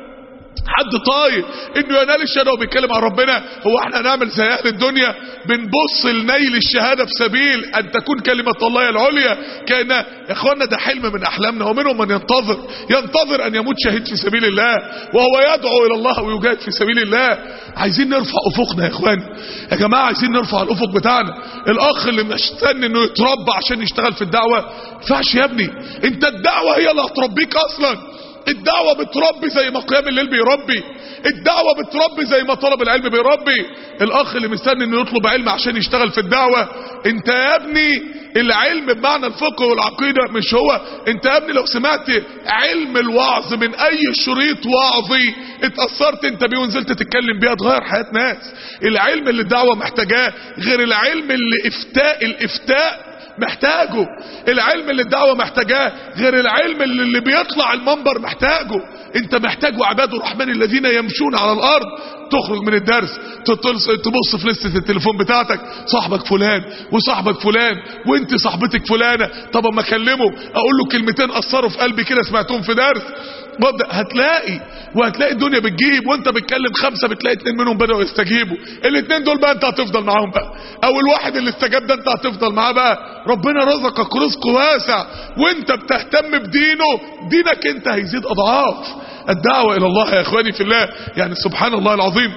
S1: حد طايل انه ينال الشهاده وبيتكلم عن ربنا هو احنا هنعمل زي اهل الدنيا بنبص لنيل الشهاده في سبيل ان تكون كلمه الله العليا كان يا اخوانا ده حلم من احلامنا ومنهم من ينتظر ينتظر ان يموت شهيد في سبيل الله وهو يدعو الى الله ويجاهد في سبيل الله عايزين نرفع افقنا يا اخوان يا جماعه عايزين نرفع الافق بتاعنا الاخ اللي مستني انه يتربى عشان يشتغل في الدعوه ما ينفعش يا ابني انت الدعوه هي اللي هتربيك اصلا الدعوة بتربي زي ما قيام الليل بيربي الدعوة بتربي زي ما طلب العلم بيربي الاخ اللي مستني انه يطلب علم عشان يشتغل في الدعوة انت يا ابني العلم بمعنى الفقه والعقيدة مش هو انت يا ابني لو سمعت علم الوعظ من اي شريط وعظي اتأثرت انت بيه ونزلت تتكلم بيه تغير حياة ناس العلم اللي الدعوة محتاجاه غير العلم اللي افتاء الافتاء محتاجه العلم اللي الدعوة محتاجاه غير العلم اللي, اللي بيطلع المنبر محتاجه انت محتاج عباد الرحمن الذين يمشون على الارض تخرج من الدرس تتصل- تبص في لستة التليفون بتاعتك صاحبك فلان وصاحبك فلان وانت صاحبتك فلانة طب اما اكلمه اقول له كلمتين اثروا في قلبي كده سمعتهم في درس وابدا هتلاقي وهتلاقي الدنيا بتجيب وانت بتكلم خمسة بتلاقي اتنين منهم بدأوا يستجيبوا الاتنين دول بقى انت هتفضل معاهم بقى او الواحد اللي استجاب ده انت هتفضل معاه بقى ربنا رزقك رزق واسع وانت بتهتم بدينه دينك انت هيزيد اضعاف الدعوة الى الله يا اخواني في الله يعني سبحان الله العظيم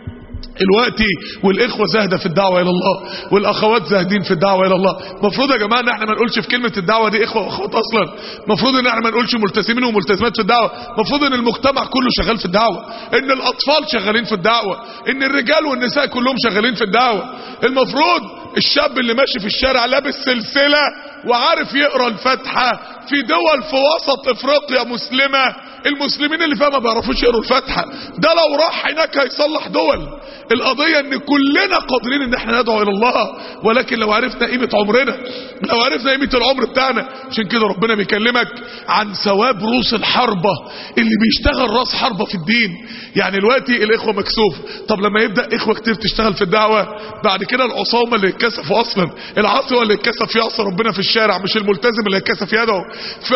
S1: الوقت والاخوه زاهده في الدعوه الى الله والاخوات زاهدين في الدعوه الى الله المفروض يا جماعه ان احنا ما نقولش في كلمه الدعوه دي اخوه واخوات اصلا المفروض ان احنا ما نقولش ملتزمين وملتزمات في الدعوه المفروض ان المجتمع كله شغال في الدعوه ان الاطفال شغالين في الدعوه ان الرجال والنساء كلهم شغالين في الدعوه المفروض الشاب اللي ماشي في الشارع لابس سلسله وعارف يقرا الفاتحه في دول في وسط افريقيا مسلمه المسلمين اللي فيها ما بيعرفوش يقروا الفاتحه ده لو راح هناك هيصلح دول القضيه ان كلنا قادرين ان احنا ندعو الى الله ولكن لو عرفنا قيمه عمرنا لو عرفنا قيمه العمر بتاعنا عشان كده ربنا بيكلمك عن ثواب روس الحربه اللي بيشتغل راس حربه في الدين يعني دلوقتي الاخوه مكسوف طب لما يبدا اخوه كتير تشتغل في الدعوه بعد كده العصامه اللي يتكسفوا اصلا العاصي هو اللي يتكسف يعصي ربنا في الشارع مش الملتزم اللي يتكسف يدعو ف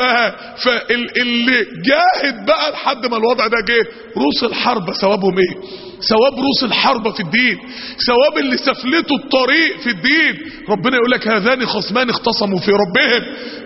S1: فاللي جاهد بقى لحد ما الوضع ده جه روس الحربه ثوابهم ايه ثواب روس الحربة في الدين ثواب اللي سفلتوا الطريق في الدين ربنا يقول لك هذان خصمان اختصموا في ربهم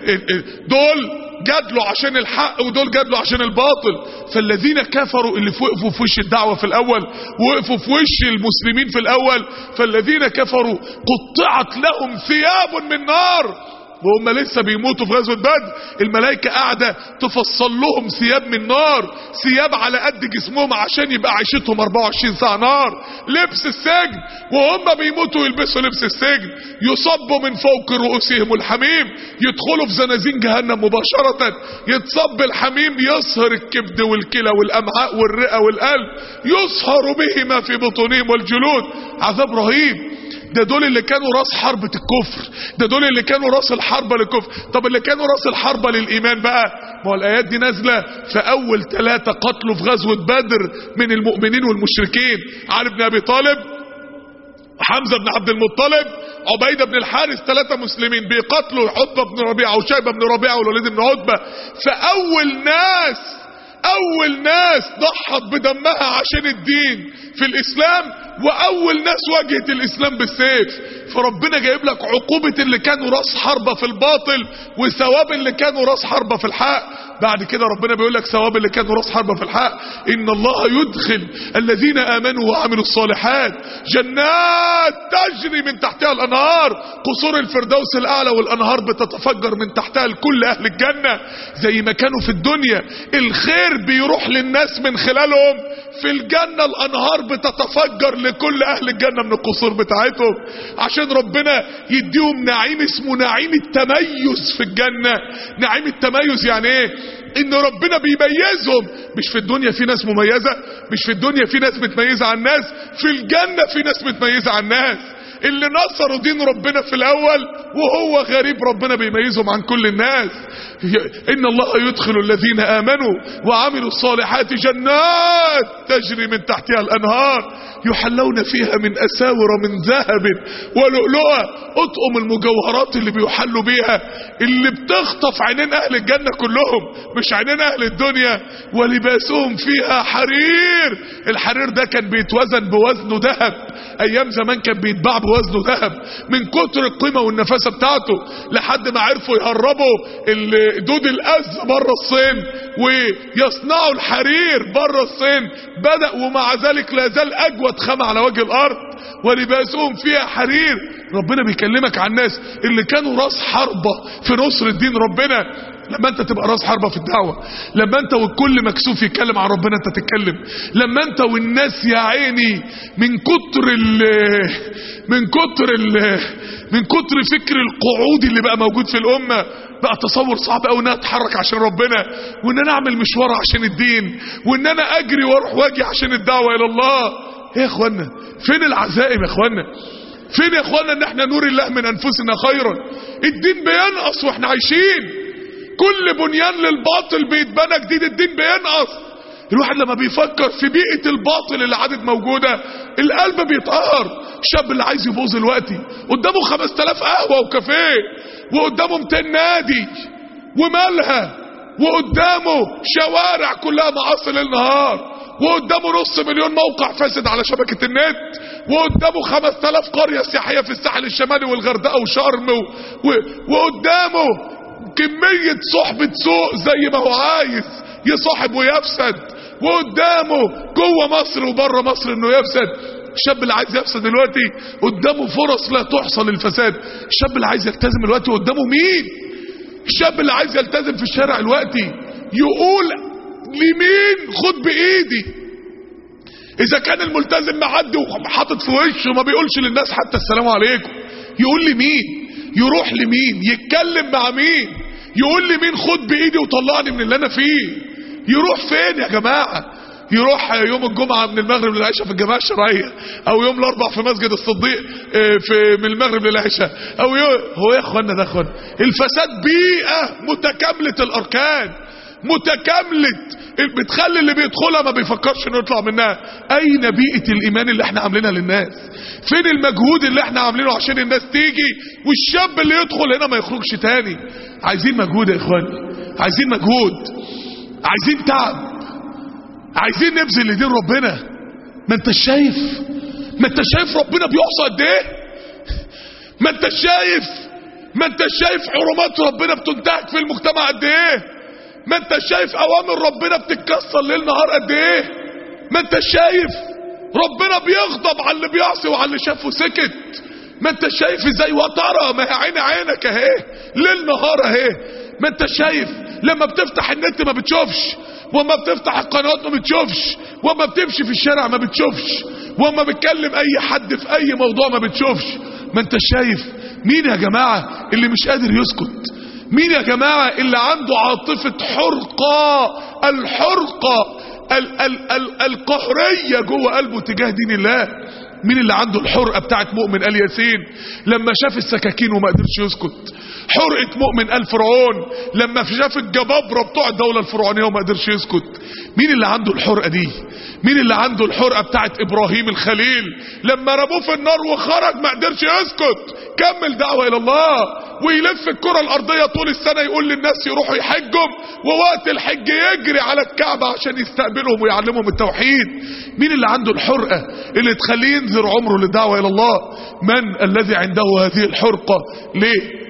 S1: دول جادلوا عشان الحق ودول جادلوا عشان الباطل فالذين كفروا اللي وقفوا في وش الدعوة في الأول وقفوا في وش المسلمين في الأول فالذين كفروا قطعت لهم ثياب من نار وهم لسه بيموتوا في غزوة بدر الملائكة قاعدة تفصل لهم ثياب من نار ثياب على قد جسمهم عشان يبقى عيشتهم 24 ساعة نار لبس السجن وهم بيموتوا يلبسوا لبس السجن يصبوا من فوق رؤوسهم الحميم يدخلوا في زنازين جهنم مباشرة يتصب الحميم يصهر الكبد والكلى والأمعاء والرئة والقلب يصهر به ما في بطونهم والجلود عذاب رهيب ده دول اللي كانوا راس حربة الكفر ده دول اللي كانوا راس الحربة للكفر طب اللي كانوا راس الحربة للإيمان بقى ما هو الآيات دي نازلة في أول ثلاثة قتلوا في غزوة بدر من المؤمنين والمشركين علي بن أبي طالب حمزة بن عبد المطلب عبيدة بن الحارث ثلاثة مسلمين بيقتلوا عتبة بن ربيعة وشيبة بن ربيعة والوليد بن عتبة فأول ناس أول ناس ضحت بدمها عشان الدين في الإسلام وأول ناس واجهت الإسلام بالسيف فربنا جايب لك عقوبة اللي كانوا راس حربة في الباطل وثواب اللي كانوا راس حربة في الحق بعد كده ربنا بيقول لك ثواب اللي كانوا راس حربة في الحق إن الله يدخل الذين آمنوا وعملوا الصالحات جنات تجري من تحتها الأنهار قصور الفردوس الأعلى والأنهار بتتفجر من تحتها لكل أهل الجنة زي ما كانوا في الدنيا الخير بيروح للناس من خلالهم في الجنة الأنهار بتتفجر لكل أهل الجنة من القصور بتاعتهم عشان ربنا يديهم نعيم اسمه نعيم التميز في الجنة نعيم التميز يعني ايه ان ربنا بيميزهم مش في الدنيا في ناس مميزة مش في الدنيا في ناس متميزة عن الناس في الجنة في ناس متميزة عن الناس اللي نصروا دين ربنا في الاول وهو غريب ربنا بيميزهم عن كل الناس ان الله يدخل الذين امنوا وعملوا الصالحات جنات تجري من تحتها الانهار يحلون فيها من اساور من ذهب ولؤلؤة اطقم المجوهرات اللي بيحلوا بيها اللي بتخطف عينين اهل الجنة كلهم مش عينين اهل الدنيا ولباسهم فيها حرير الحرير ده كان بيتوزن بوزنه ذهب ايام زمان كان بيتباع بوزنه ذهب من كتر القيمة والنفاسة بتاعته لحد ما عرفوا يهربوا دود الأز بره الصين ويصنعوا الحرير بره الصين بدأ ومع ذلك لا زال أجود خامة على وجه الأرض ولباسهم فيها حرير ربنا بيكلمك عن الناس اللي كانوا راس حربة في نصر الدين ربنا لما انت تبقى راس حربة في الدعوة لما انت والكل مكسوف يتكلم عن ربنا انت تتكلم لما انت والناس يا عيني من كتر ال من كتر ال من كتر فكر القعود اللي بقى موجود في الامة بقى تصور صعب قوي ان انا اتحرك عشان ربنا وان انا اعمل مشوار عشان الدين وان انا اجري واروح واجي عشان الدعوة الى الله ايه يا اخوانا فين العزائم يا اخوانا فين يا اخوانا ان احنا نور الله من انفسنا خيرا الدين بينقص واحنا عايشين كل بنيان للباطل بيتبنى جديد الدين بينقص الواحد لما بيفكر في بيئة الباطل اللي عادت موجودة القلب بيتقهر الشاب اللي عايز يبوظ دلوقتي قدامه 5000 قهوة وكافيه وقدامه 200 نادي ومالها وقدامه شوارع كلها معاصي ليل نهار وقدامه نص مليون موقع فاسد على شبكة النت وقدامه 5000 قرية سياحية في الساحل الشمالي والغردقة وشرم و... و... وقدامه كمية صحبة سوء زي ما هو عايز يصاحب ويفسد وقدامه جوه مصر وبره مصر انه يفسد الشاب اللي عايز يفسد دلوقتي قدامه فرص لا تحصى للفساد الشاب اللي عايز يلتزم دلوقتي قدامه مين الشاب اللي عايز يلتزم في الشارع دلوقتي يقول لمين خد بايدي اذا كان الملتزم معدي وحاطط في وشه وما بيقولش للناس حتى السلام عليكم يقول لمين يروح لمين يتكلم مع مين يقول لي مين خد بايدي وطلعني من اللي انا فيه يروح فين يا جماعه يروح يوم الجمعة من المغرب للعشاء في الجماعة الشرعية او يوم الاربع في مسجد الصديق في من المغرب للعشاء او يوم هو يا اخوانا ده اخوانا الفساد بيئة متكاملة الاركان متكاملة بتخلي اللي بيدخلها ما بيفكرش انه يطلع منها اين بيئة الايمان اللي احنا عاملينها للناس فين المجهود اللي احنا عاملينه عشان الناس تيجي والشاب اللي يدخل هنا ما يخرجش تاني عايزين مجهود يا اخواني عايزين مجهود عايزين تعب عايزين نبذل لدين ربنا ما انت شايف ما انت شايف ربنا بيحصى قد ايه ما انت شايف ما انت شايف حرمات ربنا بتنتهك في المجتمع قد ايه ما انت شايف اوامر ربنا بتتكسر ليل نهار قد ايه ما انت شايف ربنا بيغضب على اللي بيعصي وعلى اللي شافه سكت ما انت شايف ازاي وترى ما هي عين عينك اهي ليل نهار اهي ما انت شايف لما بتفتح النت ما بتشوفش وما بتفتح القنوات ما بتشوفش وما بتمشي في الشارع ما بتشوفش وما بتكلم اي حد في اي موضوع ما بتشوفش ما انت شايف مين يا جماعة اللي مش قادر يسكت مين يا جماعة اللي عنده عاطفة حرقة الحرقة ال ال ال القهرية جوه قلبه تجاه دين الله مين اللي عنده الحرقة بتاعت مؤمن آل ياسين لما شاف السكاكين وما قدرش يسكت حرقة مؤمن آل فرعون لما شاف الجبابرة بتوع الدولة الفرعونية وما قدرش يسكت مين اللي عنده الحرقة دي مين اللي عنده الحرقة بتاعت إبراهيم الخليل لما رموه في النار وخرج ما قدرش يسكت كمل دعوة إلى الله ويلف الكرة الأرضية طول السنة يقول للناس يروحوا يحجهم ووقت الحج يجري على الكعبة عشان يستقبلهم ويعلمهم التوحيد مين اللي عنده الحرقة اللي تخليه ينذر عمره للدعوة إلى الله من الذي عنده هذه الحرقة ليه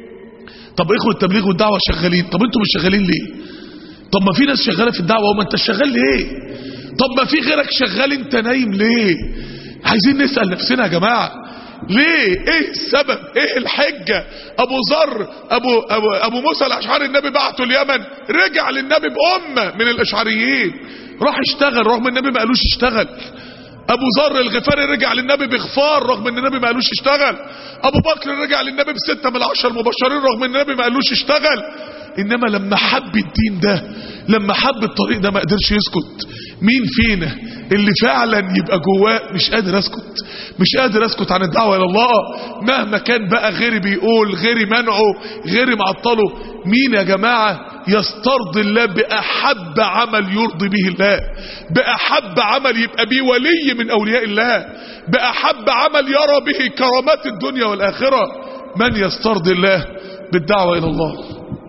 S1: طب اخوة التبليغ والدعوة شغالين طب انتوا مش شغالين ليه طب ما في ناس شغالة في الدعوة وما انت شغال ليه طب ما في غيرك شغال انت نايم ليه عايزين نسأل نفسنا يا جماعة ليه ايه السبب ايه الحجة ابو ذر ابو, أبو, ابو موسى الاشعري النبي بعته اليمن رجع للنبي بأمة من الاشعريين راح اشتغل رغم النبي ما قالوش اشتغل ابو ذر الغفاري رجع للنبي بغفار رغم ان النبي ما قالوش اشتغل ابو بكر رجع للنبي بستة من العشر المبشرين رغم ان النبي ما قالوش اشتغل انما لما حب الدين ده لما حب الطريق ده ما قدرش يسكت مين فينا اللي فعلا يبقى جواه مش قادر اسكت مش قادر اسكت عن الدعوة الى الله مهما كان بقى غيري بيقول غيري منعه غيري معطله مين يا جماعة يسترضي الله بأحب عمل يرضي به الله بأحب عمل يبقى بيه ولي من أولياء الله بأحب عمل يرى به كرامات الدنيا والآخرة من يسترضي الله بالدعوة إلى الله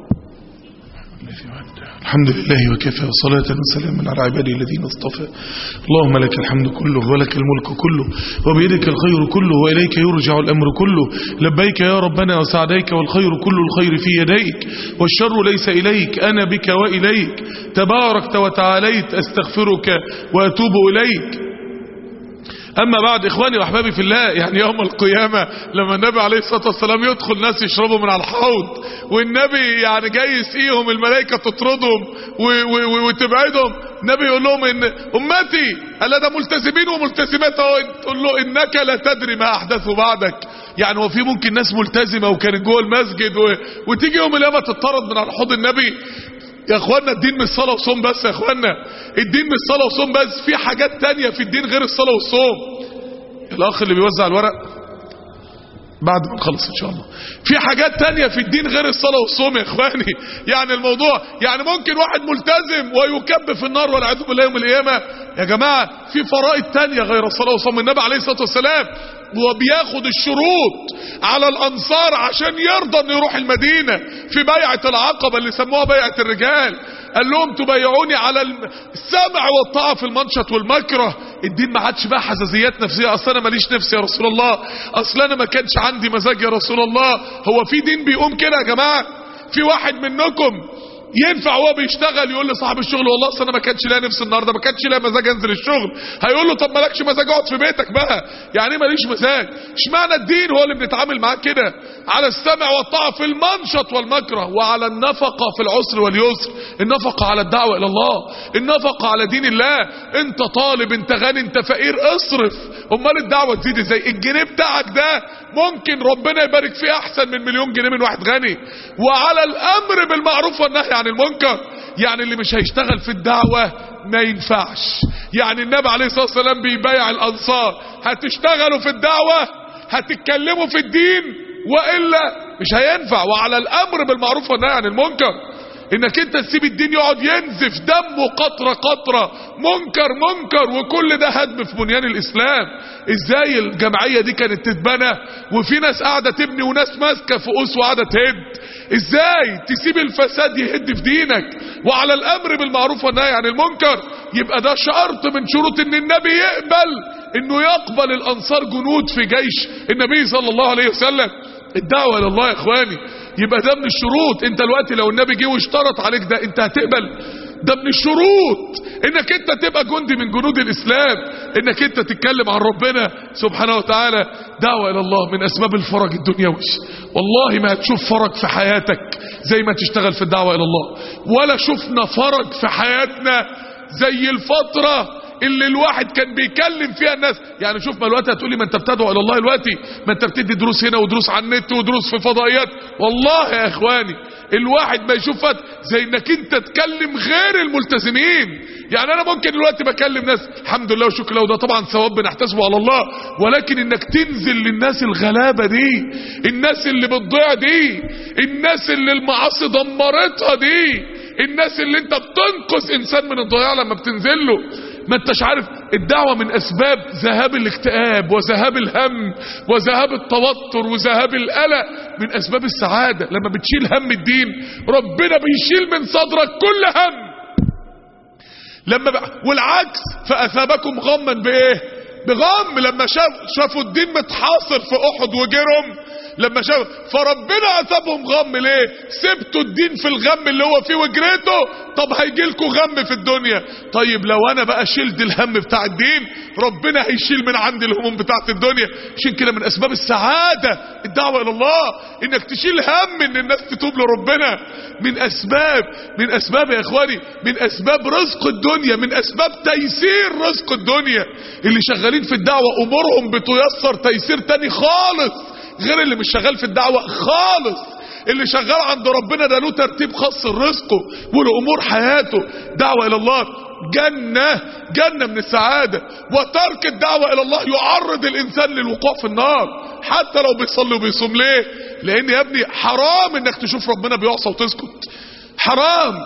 S1: الحمد لله وكفى وصلاة وسلاما على عباده الذين اصطفى اللهم لك الحمد كله ولك الملك كله وبيدك الخير كله وإليك يرجع الأمر كله لبيك يا ربنا وسعديك والخير كل الخير في يديك والشر ليس إليك أنا بك وإليك تباركت وتعاليت أستغفرك وأتوب إليك أما بعد إخواني وأحبابي في الله يعني يوم القيامة لما النبي عليه الصلاة والسلام يدخل ناس يشربوا من على الحوض والنبي يعني جاي يسقيهم الملائكة تطردهم وتبعدهم النبي يقول لهم إن أمتي ألا ده ملتزمين وملتزمات تقول له إنك لا تدري ما أحدثوا بعدك يعني هو في ممكن ناس ملتزمة وكانت جوه المسجد و... وتيجي يوم القيامة تطرد من على حوض النبي يا اخوانا الدين مش صلاة وصوم بس يا اخوانا الدين مش صلاة وصوم بس في حاجات تانية في الدين غير الصلاة والصوم الاخ اللي بيوزع الورق بعد ما نخلص ان شاء الله في حاجات تانية في الدين غير الصلاة والصوم يا اخواني يعني الموضوع يعني ممكن واحد ملتزم ويكب في النار والعياذ بالله يوم القيامة يا جماعة في فرائض تانية غير الصلاة والصوم النبي عليه الصلاة والسلام وبياخد الشروط على الانصار عشان يرضى انه يروح المدينة في بيعة العقبة اللي سموها بيعة الرجال قال لهم تبايعوني على السمع والطاعة في المنشط والمكره الدين ما عادش بقى حساسيات نفسية اصل انا ماليش نفس يا رسول الله اصل انا ما كانش عندي مزاج يا رسول الله هو في دين بيقوم كده يا جماعة في واحد منكم ينفع وهو بيشتغل يقول لصاحب الشغل والله اصل انا ما كانش ليا نفس النهارده ما كانش ليا مزاج انزل الشغل هيقول له طب مالكش مزاج اقعد في بيتك بقى يعني ايه ماليش مزاج اشمعنى الدين هو اللي بنتعامل معاه كده على السمع والطاعه في المنشط والمكره وعلى النفقه في العسر واليسر النفقه على الدعوه الى الله النفقه على دين الله انت طالب انت غني انت فقير اصرف امال الدعوه تزيد ازاي الجنيه بتاعك ده ممكن ربنا يبارك فيه احسن من مليون جنيه من واحد غني وعلى الامر بالمعروف والنهي عن المنكر يعني اللي مش هيشتغل في الدعوة ما ينفعش يعني النبي عليه الصلاة والسلام بيبايع الانصار هتشتغلوا في الدعوة هتتكلموا في الدين وإلا مش هينفع وعلى الامر بالمعروف والنهي عن المنكر انك انت تسيب الدين يقعد ينزف دمه قطرة قطرة منكر منكر وكل ده هدم في بنيان الاسلام ازاي الجمعية دي كانت تتبنى وفي ناس قاعدة تبني وناس ماسكة فؤوس وقاعدة تهد ازاي تسيب الفساد يهد في دينك وعلى الامر بالمعروف والنهي عن المنكر يبقى ده شرط من شروط ان النبي يقبل انه يقبل الانصار جنود في جيش النبي صلى الله عليه وسلم الدعوة الى الله يا اخواني يبقى ده من الشروط انت دلوقتي لو النبي جه واشترط عليك ده انت هتقبل ده من الشروط انك انت تبقى جندي من جنود الاسلام انك انت تتكلم عن ربنا سبحانه وتعالى دعوة الى الله من اسباب الفرج الدنيوي والله ما هتشوف فرج في حياتك زي ما تشتغل في الدعوة الى الله ولا شفنا فرج في حياتنا زي الفترة اللي الواحد كان بيكلم فيها الناس يعني شوف ما الوقت هتقولي ما انت بتدعو الى الله دلوقتي ما انت بتدي دروس هنا ودروس على النت ودروس في فضائيات والله يا اخواني الواحد ما يشوف زي انك انت تكلم غير الملتزمين يعني انا ممكن دلوقتي بكلم ناس الحمد لله وشكر له وده طبعا ثواب بنحتسبه على الله ولكن انك تنزل للناس الغلابه دي الناس اللي بتضيع دي الناس اللي المعاصي دمرتها دي الناس اللي انت بتنقذ انسان من الضياع لما بتنزل له ما انتش عارف الدعوة من اسباب ذهاب الاكتئاب وذهاب الهم وذهاب التوتر وذهاب القلق من اسباب السعادة لما بتشيل هم الدين ربنا بيشيل من صدرك كل هم لما ب... والعكس فاثابكم غما بايه بغم لما شاف شافوا الدين متحاصر في احد وجرهم لما شاف فربنا اثابهم غم ليه سبتوا الدين في الغم اللي هو فيه وجريته طب هيجي لكم غم في الدنيا طيب لو انا بقى شلت الهم بتاع الدين ربنا هيشيل من عندي الهموم بتاعت الدنيا عشان كده من اسباب السعاده الدعوه الى الله انك تشيل هم ان الناس تتوب لربنا من اسباب من اسباب يا اخواني من اسباب رزق الدنيا من اسباب تيسير رزق الدنيا اللي شغالين في الدعوه امورهم بتيسر تيسير تاني خالص غير اللي مش شغال في الدعوة خالص اللي شغال عند ربنا ده له ترتيب خاص لرزقه ولأمور حياته دعوة إلى الله جنة جنة من السعادة وترك الدعوة إلى الله يعرض الإنسان للوقوع في النار حتى لو بيصلي وبيصوم ليه لأن يا ابني حرام إنك تشوف ربنا بيعصى وتسكت حرام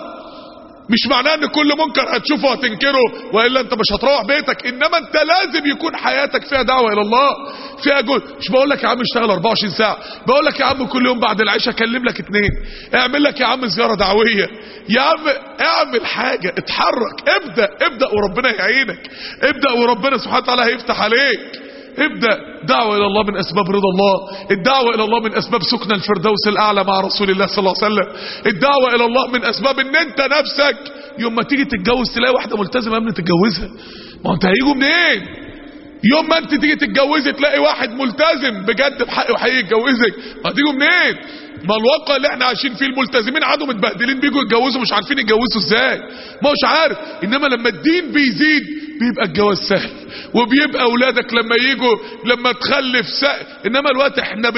S1: مش معناه ان كل منكر هتشوفه هتنكره والا انت مش هتروح بيتك انما انت لازم يكون حياتك فيها دعوه الى الله فيها جهد مش بقول لك يا عم اشتغل 24 ساعه بقول لك يا عم كل يوم بعد العشاء اكلم لك اتنين اعمل لك يا عم زياره دعويه يا عم اعمل حاجه اتحرك ابدا ابدا وربنا يعينك ابدا وربنا سبحانه وتعالى هيفتح عليك ابدأ دعوة إلى الله من أسباب رضا الله الدعوة إلى الله من أسباب سكن الفردوس الأعلى مع رسول الله صلى الله عليه وسلم الدعوة إلى الله من أسباب أن أنت نفسك يوم ما تيجي تتجوز تلاقي واحدة ملتزمة قبل تتجوزها ما أنت هيجوا منين يوم ما أنت تيجي تتجوزي تلاقي واحد ملتزم بجد بحق وحقيقي يتجوزك هتيجوا منين ما الواقع اللي احنا عايشين فيه الملتزمين عادوا متبهدلين بيجوا يتجوزوا مش عارفين يتجوزوا ازاي ما هوش عارف انما لما الدين بيزيد بيبقى الجواز سهل وبيبقى اولادك لما يجوا لما تخلف سهل انما الوقت احنا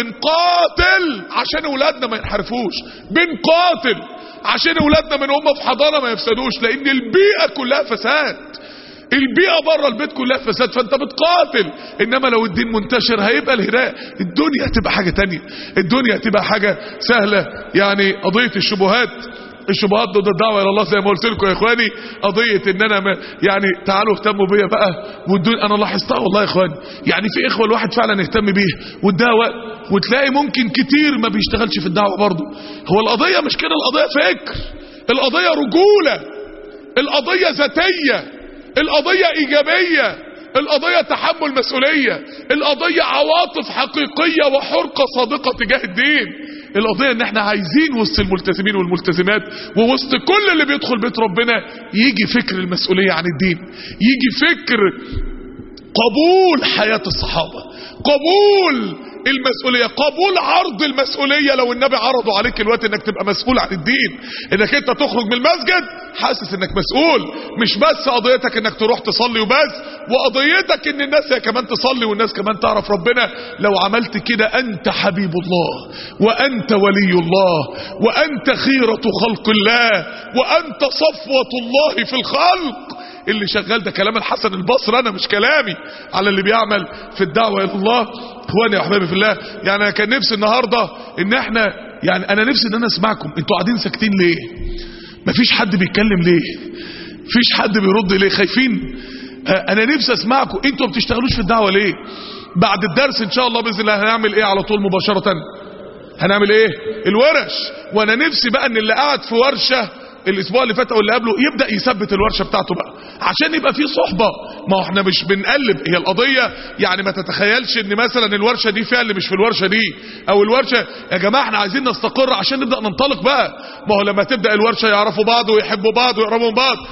S1: بنقاتل عشان اولادنا ما ينحرفوش بنقاتل عشان اولادنا من هم في حضانه ما يفسدوش لان البيئه كلها فساد البيئة بره البيت كلها فساد فانت بتقاتل انما لو الدين منتشر هيبقى الهداية الدنيا هتبقى حاجة تانية الدنيا هتبقى حاجة سهلة يعني قضية الشبهات الشبهات ضد الدعوه الى الله زي ما قلت لكم يا اخواني قضيه ان انا ما يعني تعالوا اهتموا بيا بقى والدنيا انا لاحظتها والله يا اخواني يعني في اخوه الواحد فعلا يهتم بيه واداها وقت وتلاقي ممكن كتير ما بيشتغلش في الدعوه برضه هو القضيه مش كده القضيه فكر القضيه رجوله القضيه ذاتيه القضيه ايجابيه القضية تحمل مسؤولية القضية عواطف حقيقية وحرقة صادقة تجاه الدين القضية ان احنا عايزين وسط الملتزمين والملتزمات ووسط كل اللي بيدخل بيت ربنا يجي فكر المسؤولية عن الدين يجي فكر قبول حياة الصحابة قبول المسؤولية قبول عرض المسؤولية لو النبي عرضوا عليك الوقت انك تبقى مسؤول عن الدين انك انت تخرج من المسجد حاسس انك مسؤول مش بس قضيتك انك تروح تصلي وبس وقضيتك ان الناس هي كمان تصلي والناس كمان تعرف ربنا لو عملت كده انت حبيب الله وانت ولي الله وانت خيرة خلق الله وانت صفوة الله في الخلق اللي شغال ده كلام الحسن البصري انا مش كلامي على اللي بيعمل في الدعوه الى الله اخواني يا احبابي في الله يعني انا كان نفسي النهارده ان احنا يعني انا نفسي ان انا اسمعكم انتوا قاعدين ساكتين ليه مفيش حد بيتكلم ليه مفيش حد بيرد ليه خايفين آه انا نفسي اسمعكم انتوا ما بتشتغلوش في الدعوه ليه بعد الدرس ان شاء الله باذن الله هنعمل ايه على طول مباشره هنعمل ايه الورش وانا نفسي بقى ان اللي قاعد في ورشه الاسبوع اللي فات او اللي قبله يبدا يثبت الورشه بتاعته بقى عشان يبقى في صحبه ما هو احنا مش بنقلب هي القضيه يعني ما تتخيلش ان مثلا الورشه دي فيها اللي مش في الورشه دي او الورشه يا جماعه احنا عايزين نستقر عشان نبدا ننطلق بقى ما هو لما تبدا الورشه يعرفوا بعض ويحبوا بعض ويقربوا من بعض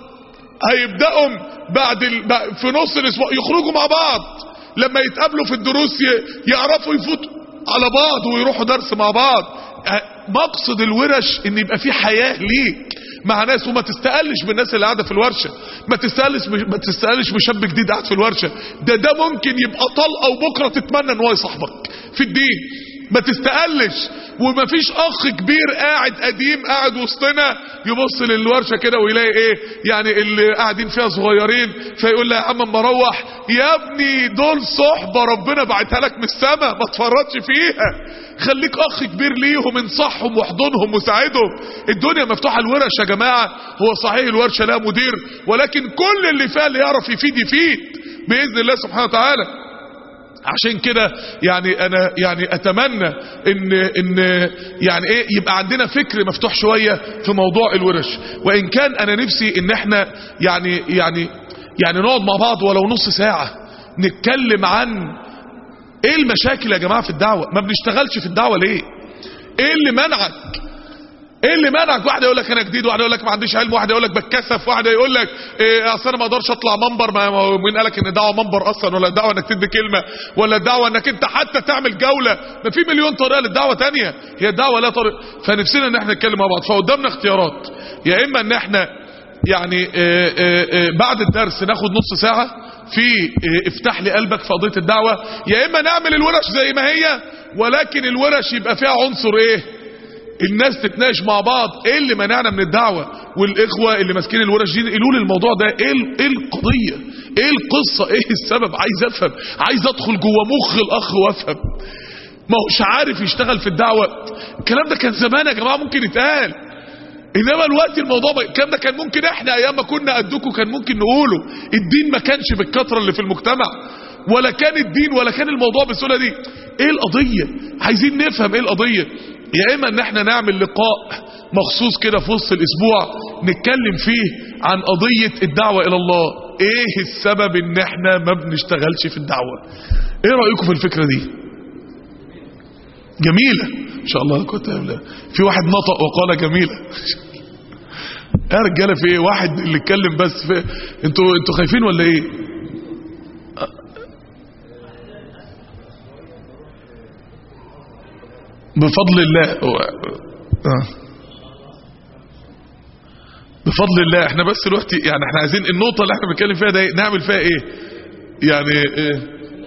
S1: هيبداوا بعد ال... في نص الاسبوع يخرجوا مع بعض لما يتقابلوا في الدروس ي... يعرفوا يفوتوا على بعض ويروحوا درس مع بعض مقصد الورش ان يبقى في حياة ليك مع ناس وما تستقلش بالناس اللي قاعده في الورشه ما تستقلش ما تستقلش بشاب جديد قاعد في الورشه ده ده ممكن يبقى طلقه وبكره تتمنى ان هو يصاحبك في الدين ما تستقلش وما فيش اخ كبير قاعد قديم قاعد وسطنا يبص للورشه كده ويلاقي ايه يعني اللي قاعدين فيها صغيرين فيقول له يا عم اما اروح يا ابني دول صحبه ربنا بعتها لك من السماء ما تفرطش فيها خليك اخ كبير ليهم انصحهم واحضنهم وساعدهم الدنيا مفتوحه الورش يا جماعه هو صحيح الورشه لها مدير ولكن كل اللي فيها اللي يعرف يفيد يفيد باذن الله سبحانه وتعالى عشان كده يعني انا يعني اتمنى ان ان يعني ايه يبقى عندنا فكر مفتوح شويه في موضوع الورش وان كان انا نفسي ان احنا يعني يعني يعني نقعد مع بعض ولو نص ساعه نتكلم عن ايه المشاكل يا جماعه في الدعوه ما بنشتغلش في الدعوه ليه ايه اللي منعك ايه اللي منعك واحد يقول لك انا جديد واحد يقول لك ما عنديش علم واحد يقول لك بتكسف واحد يقول لك إيه اصل انا ما اقدرش اطلع منبر ما مين قال لك ان الدعوه منبر اصلا ولا الدعوه انك تدي كلمه ولا الدعوه انك انت حتى تعمل جوله ما في مليون طريقه للدعوه تانية هي الدعوه لا طريق فنفسنا ان احنا نتكلم مع بعض فقدامنا اختيارات يا اما ان احنا يعني آآ آآ بعد الدرس ناخد نص ساعه في افتح لي قلبك في قضيه الدعوه يا اما نعمل الورش زي ما هي ولكن الورش يبقى فيها عنصر ايه الناس تتناقش مع بعض ايه اللي منعنا من الدعوه والاخوه اللي ماسكين الورش دي يقولوا لي الموضوع ده ايه ايه القضيه ايه القصه ايه السبب عايز افهم عايز ادخل جوه مخ الاخ وافهم ما هوش عارف يشتغل في الدعوه الكلام ده كان زمان يا جماعه ممكن يتقال انما الوقت الموضوع الكلام ده كان ممكن احنا ايام ما كنا قدكم كان ممكن نقوله الدين ما كانش بالكثره اللي في المجتمع ولا كان الدين ولا كان الموضوع بالسهوله دي ايه القضيه عايزين نفهم ايه القضيه يا اما ان احنا نعمل لقاء مخصوص كده في وسط الاسبوع نتكلم فيه عن قضيه الدعوه الى الله ايه السبب ان احنا ما بنشتغلش في الدعوه ايه رايكم في الفكره دي جميله ان شاء الله كنت في واحد نطق وقال جميله يا رجاله في ايه واحد اللي اتكلم بس في انتوا انتوا خايفين ولا ايه بفضل الله آه. بفضل الله احنا بس دلوقتي يعني احنا عايزين النقطه اللي احنا بنتكلم فيها ده نعمل فيها ايه يعني ايه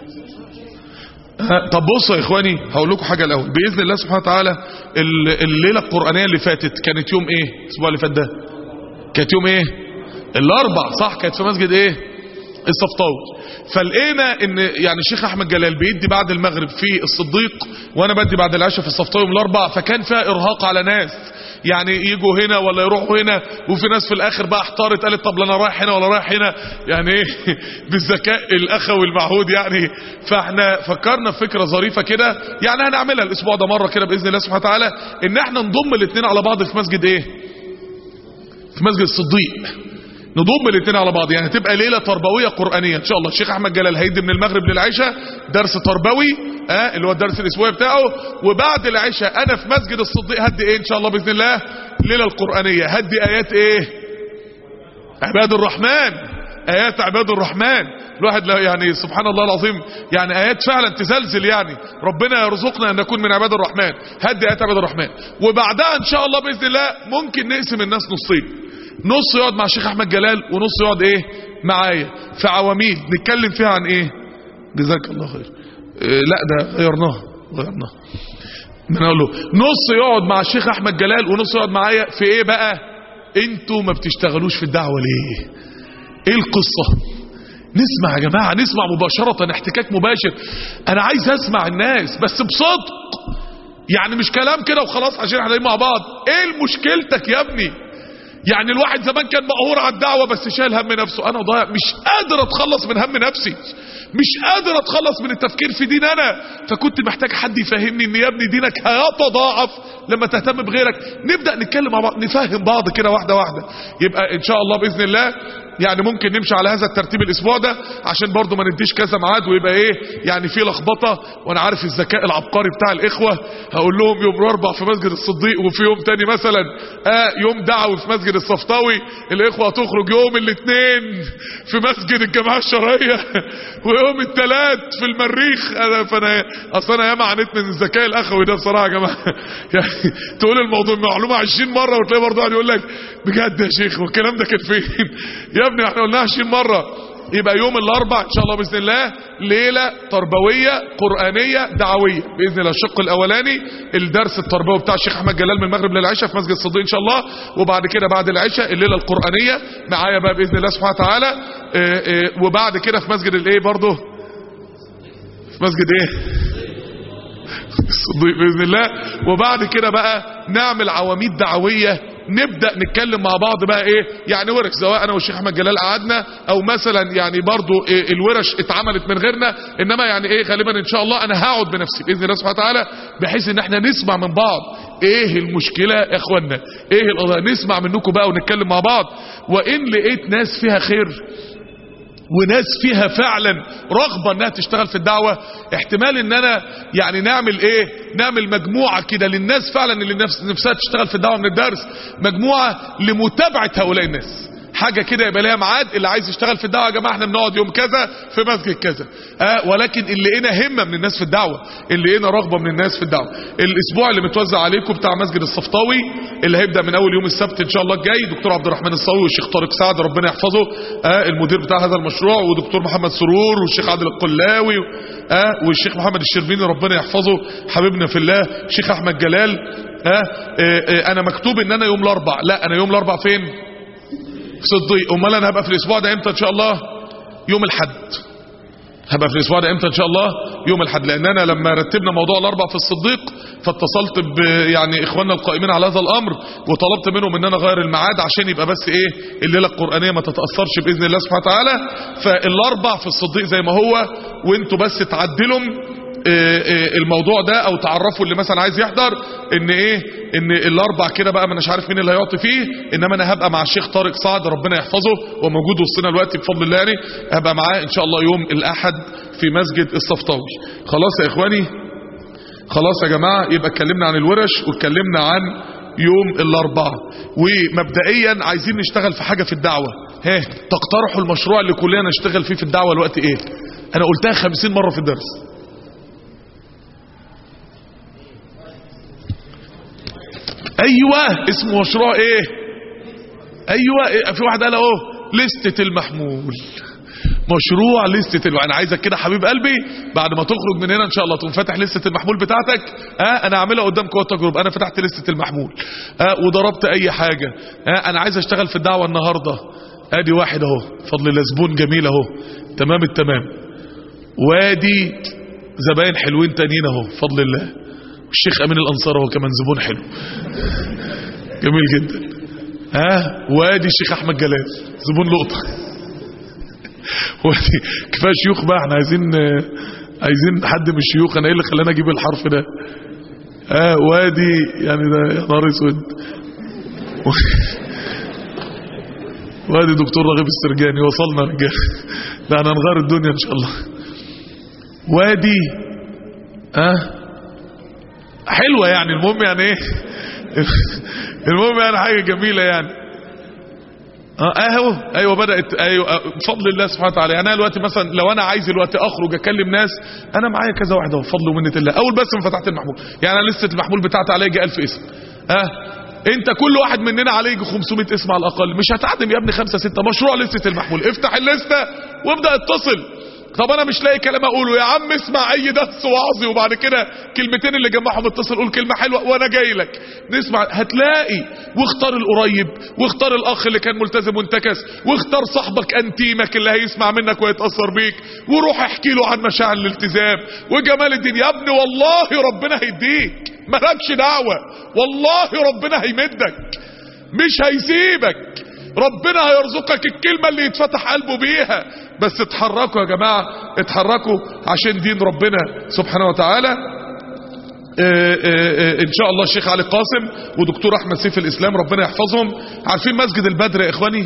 S1: ها طب بصوا يا اخواني هقول لكم حاجه الاول باذن الله سبحانه وتعالى الليله القرانيه اللي فاتت كانت يوم ايه الاسبوع اللي فات ده كانت يوم ايه الاربع صح كانت في مسجد ايه الصفطاوي فلقينا ان يعني الشيخ احمد جلال بيدي بعد المغرب في الصديق وانا بدي بعد العشاء في الصفطاوي من الاربع فكان فيها ارهاق على ناس يعني يجوا هنا ولا يروحوا هنا وفي ناس في الاخر بقى احتارت قالت طب لا انا رايح هنا ولا رايح هنا يعني ايه بالذكاء الاخوي المعهود يعني فاحنا فكرنا في فكره ظريفه كده يعني هنعملها الاسبوع ده مره كده باذن الله سبحانه وتعالى ان احنا نضم الاثنين على بعض في مسجد ايه في مسجد الصديق نضم الاثنين على بعض يعني تبقى ليله تربويه قرانيه ان شاء الله الشيخ احمد جلال هيدي من المغرب للعشاء درس تربوي اه اللي هو الدرس الاسبوعي بتاعه وبعد العشاء انا في مسجد الصديق هدي ايه ان شاء الله باذن الله ليله القرانيه هدي ايات ايه عباد الرحمن ايات عباد الرحمن الواحد لا يعني سبحان الله العظيم يعني ايات فعلا تزلزل يعني ربنا يرزقنا ان نكون من عباد الرحمن هدي ايات عباد الرحمن وبعدها ان شاء الله باذن الله ممكن نقسم الناس نصين نص يقعد مع الشيخ احمد جلال ونص يقعد ايه معايا في عواميد نتكلم فيها عن ايه جزاك الله خير إيه لا ده غيرناها غيرناها من اقول له نص يقعد مع الشيخ احمد جلال ونص يقعد معايا في ايه بقى انتوا ما بتشتغلوش في الدعوه ليه ايه القصه نسمع يا جماعه نسمع مباشره احتكاك مباشر انا عايز اسمع الناس بس بصدق يعني مش كلام كده وخلاص عشان احنا مع بعض ايه مشكلتك يا ابني يعني الواحد زمان كان مقهور على الدعوة بس شايل هم نفسه انا ضايع مش قادر اتخلص من هم نفسي مش قادر اتخلص من التفكير في دين انا فكنت محتاج حد يفهمني ان يا ابني دينك هيتضاعف لما تهتم بغيرك نبدأ نتكلم مع بعض نفهم بعض كده واحدة واحدة يبقى ان شاء الله بإذن الله يعني ممكن نمشي على هذا الترتيب الاسبوع ده عشان برضو ما نديش كذا ميعاد ويبقى ايه يعني في لخبطه وانا عارف الذكاء العبقري بتاع الاخوه هقول لهم يوم الاربع في مسجد الصديق وفي يوم تاني مثلا آه يوم دعوي في مسجد الصفطاوي الاخوه هتخرج يوم الاثنين في مسجد الجماعه الشرعيه ويوم الثلاث في المريخ انا فانا اصل انا ياما عانيت من الذكاء الاخوي ده بصراحه يا جماعه يعني تقول الموضوع معلومه 20 مره وتلاقي برضه قاعد يقول لك بجد يا شيخ والكلام ده كان فين يا ابني احنا قلناها 20 مرة يبقى يوم الاربع ان شاء الله باذن الله ليله تربويه قرانيه دعويه باذن الله الشق الاولاني الدرس التربوي بتاع الشيخ احمد جلال من المغرب للعشاء في مسجد الصديق ان شاء الله وبعد كده بعد العشاء الليله القرانيه معايا بقى باذن الله سبحانه وتعالى اه اه وبعد كده في مسجد الايه برضه في مسجد ايه الصديق باذن الله وبعد كده بقى نعمل عواميد دعويه نبدأ نتكلم مع بعض بقى ايه يعني ورش سواء انا والشيخ احمد جلال قعدنا او مثلا يعني برضو إيه الورش اتعملت من غيرنا انما يعني ايه غالبا ان شاء الله انا هقعد بنفسي باذن الله سبحانه وتعالى بحيث ان احنا نسمع من بعض ايه المشكلة يا اخوانا ايه القضايا نسمع منكم بقى ونتكلم مع بعض وان لقيت ناس فيها خير وناس فيها فعلا رغبة انها تشتغل في الدعوة احتمال ان انا يعني نعمل ايه نعمل مجموعة كده للناس فعلا اللي نفس نفسها تشتغل في الدعوة من الدرس مجموعة لمتابعة هؤلاء الناس حاجة كده يبقى ليها ميعاد اللي عايز يشتغل في الدعوة يا جماعة احنا بنقعد يوم كذا في مسجد كذا آه ولكن اللي لقينا همة من الناس في الدعوة اللي لقينا رغبة من الناس في الدعوة الاسبوع اللي متوزع عليكم بتاع مسجد الصفطاوي اللي هيبدأ من اول يوم السبت ان شاء الله الجاي دكتور عبد الرحمن الصاوي والشيخ طارق سعد ربنا يحفظه آه المدير بتاع هذا المشروع ودكتور محمد سرور والشيخ عادل القلاوي آه والشيخ محمد الشربيني ربنا يحفظه حبيبنا في الله الشيخ احمد جلال آه آه آه انا مكتوب ان انا يوم الاربع لا انا يوم الاربع فين في صديق امال انا هبقى في الاسبوع ده امتى ان شاء الله يوم الحد هبقى في الاسبوع ده امتى ان شاء الله يوم الحد لان انا لما رتبنا موضوع الاربع في الصديق فاتصلت ب يعني اخواننا القائمين على هذا الامر وطلبت منهم ان انا اغير الميعاد عشان يبقى بس ايه الليله القرانيه ما تتاثرش باذن الله سبحانه وتعالى فالاربع في الصديق زي ما هو وانتوا بس تعدلوا الموضوع ده او تعرفوا اللي مثلا عايز يحضر ان ايه ان الاربع كده بقى ما اناش عارف مين اللي هيعطي فيه انما انا هبقى مع الشيخ طارق سعد ربنا يحفظه وموجود وسطنا دلوقتي بفضل الله يعني هبقى معاه ان شاء الله يوم الاحد في مسجد الصفطاوي خلاص يا اخواني خلاص يا جماعه يبقى اتكلمنا عن الورش واتكلمنا عن يوم الاربعاء ومبدئيا عايزين نشتغل في حاجه في الدعوه ها تقترحوا المشروع اللي كلنا نشتغل فيه في الدعوه الوقت ايه انا قلتها خمسين مره في الدرس ايوه اسمه مشروع ايه ايوه إيه؟ في واحد قال اهو لستة المحمول مشروع لستة المحمول انا عايزك كده حبيب قلبي بعد ما تخرج من هنا ان شاء الله تقوم فاتح لستة المحمول بتاعتك ها انا اعملها قدام قوة تجربة انا فتحت لستة المحمول ها وضربت اي حاجة ها انا عايز اشتغل في الدعوة النهاردة ادي واحد اهو فضل الله زبون جميل اهو تمام التمام وادي زباين حلوين تانيين اهو فضل الله الشيخ امين الانصار اهو كمان زبون حلو جميل جدا ها وادي الشيخ احمد جلال زبون لقطه وادي كفايه شيوخ بقى احنا عايزين عايزين حد من الشيوخ انا ايه اللي خلاني اجيب الحرف ده ها وادي يعني ده يا نهار اسود وادي دكتور رغيب السرجاني وصلنا رجال لا احنا هنغير الدنيا ان شاء الله وادي ها أه؟ حلوه يعني المهم يعني ايه المهم يعني حاجه جميله يعني اه اهو ايوه بدات ايوه بفضل الله سبحانه وتعالى يعني انا دلوقتي مثلا لو انا عايز دلوقتي اخرج اكلم ناس انا معايا كذا واحده بفضل ومنه الله اول بس ما فتحت المحمول يعني انا لسه المحمول بتاعتي عليه يجي 1000 اسم ها أه؟ انت كل واحد مننا عليه يجي 500 اسم على الاقل مش هتعدم يا ابني خمسة ستة مشروع لستة المحمول افتح الليسته وابدا اتصل طب انا مش لاقي كلام اقوله يا عم اسمع اي درس وعظي وبعد كده كلمتين اللي جمعهم اتصل قول كلمه حلوه وانا جاي لك نسمع هتلاقي واختار القريب واختار الاخ اللي كان ملتزم وانتكس واختار صاحبك انتيمك اللي هيسمع منك ويتاثر بيك وروح احكي له عن مشاعر الالتزام وجمال الدين يا ابني والله ربنا هيديك مالكش دعوه والله ربنا هيمدك مش هيسيبك ربنا هيرزقك الكلمة اللي يتفتح قلبه بيها بس اتحركوا يا جماعة اتحركوا عشان دين ربنا سبحانه وتعالى اه اه اه ان شاء الله الشيخ علي قاسم ودكتور احمد سيف الاسلام ربنا يحفظهم عارفين مسجد البدر يا اخواني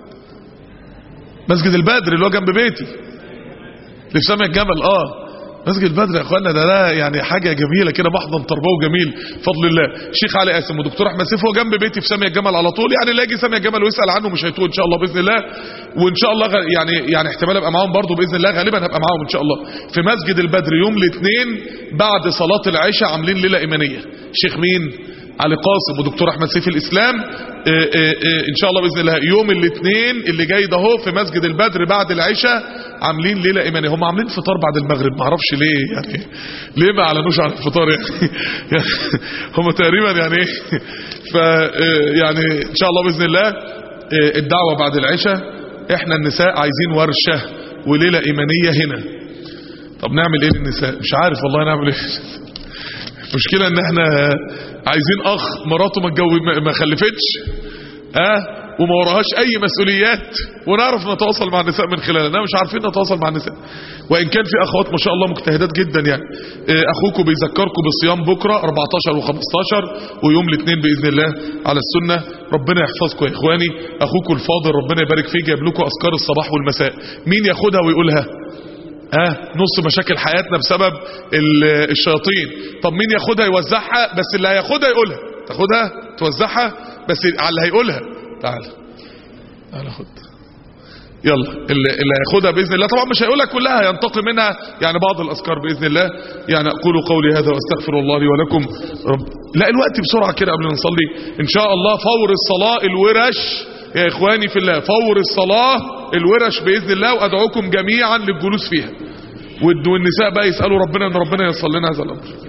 S1: مسجد البدر اللي هو جنب بيتي اللي في سامع الجمل اه مسجد البدر يا اخوانا ده, ده يعني حاجه جميله كده محضن تربوي جميل بفضل الله الشيخ علي قاسم ودكتور احمد سيف هو جنب بيتي في سامي الجمل على طول يعني اللي يجي سامي الجمل ويسال عنه مش هيتوه ان شاء الله باذن الله وان شاء الله يعني يعني احتمال ابقى معاهم برضه باذن الله غالبا هبقى معاهم ان شاء الله في مسجد البدر يوم الاثنين بعد صلاه العشاء عاملين ليله ايمانيه شيخ مين علي قاسم ودكتور احمد سيف الاسلام اه اه ان شاء الله باذن الله يوم الاثنين اللي جاي ده اهو في مسجد البدر بعد العشاء عاملين ليله ايمانيه هم عاملين فطار بعد المغرب ما اعرفش ليه يعني ليه ما اعلنوش عن الفطار يعني, يعني هم تقريبا يعني ايه ف يعني ان شاء الله باذن الله الدعوه بعد العشاء احنا النساء عايزين ورشه وليله ايمانيه هنا طب نعمل ايه للنساء مش عارف والله نعمل ايه المشكله ان احنا عايزين اخ مراته ما اتجوز ما خلفتش اه وما وراهاش اي مسؤوليات ونعرف نتواصل مع النساء من خلالنا مش عارفين نتواصل مع النساء وان كان في اخوات ما شاء الله مجتهدات جدا يعني اخوكم بيذكركم بالصيام بكره 14 و15 ويوم الاثنين باذن الله على السنه ربنا يحفظكم يا اخواني اخوكم الفاضل ربنا يبارك فيه جايب لكم اذكار الصباح والمساء مين ياخدها ويقولها اه نص مشاكل حياتنا بسبب الشياطين طب مين ياخدها يوزعها بس اللي هياخدها يقولها تاخدها توزعها بس على اللي هيقولها تعال تعال خد يلا اللي, اللي هياخدها باذن الله طبعا مش هيقولها كلها ينتقي منها يعني بعض الاذكار باذن الله يعني اقول قولي هذا واستغفر الله لي ولكم رب لا الوقت بسرعه كده قبل ما نصلي ان شاء الله فور الصلاه الورش يا اخواني في الله فور الصلاه الورش باذن الله وادعوكم جميعا للجلوس فيها والنساء بقى يسالوا ربنا ان ربنا ييسر لنا هذا الامر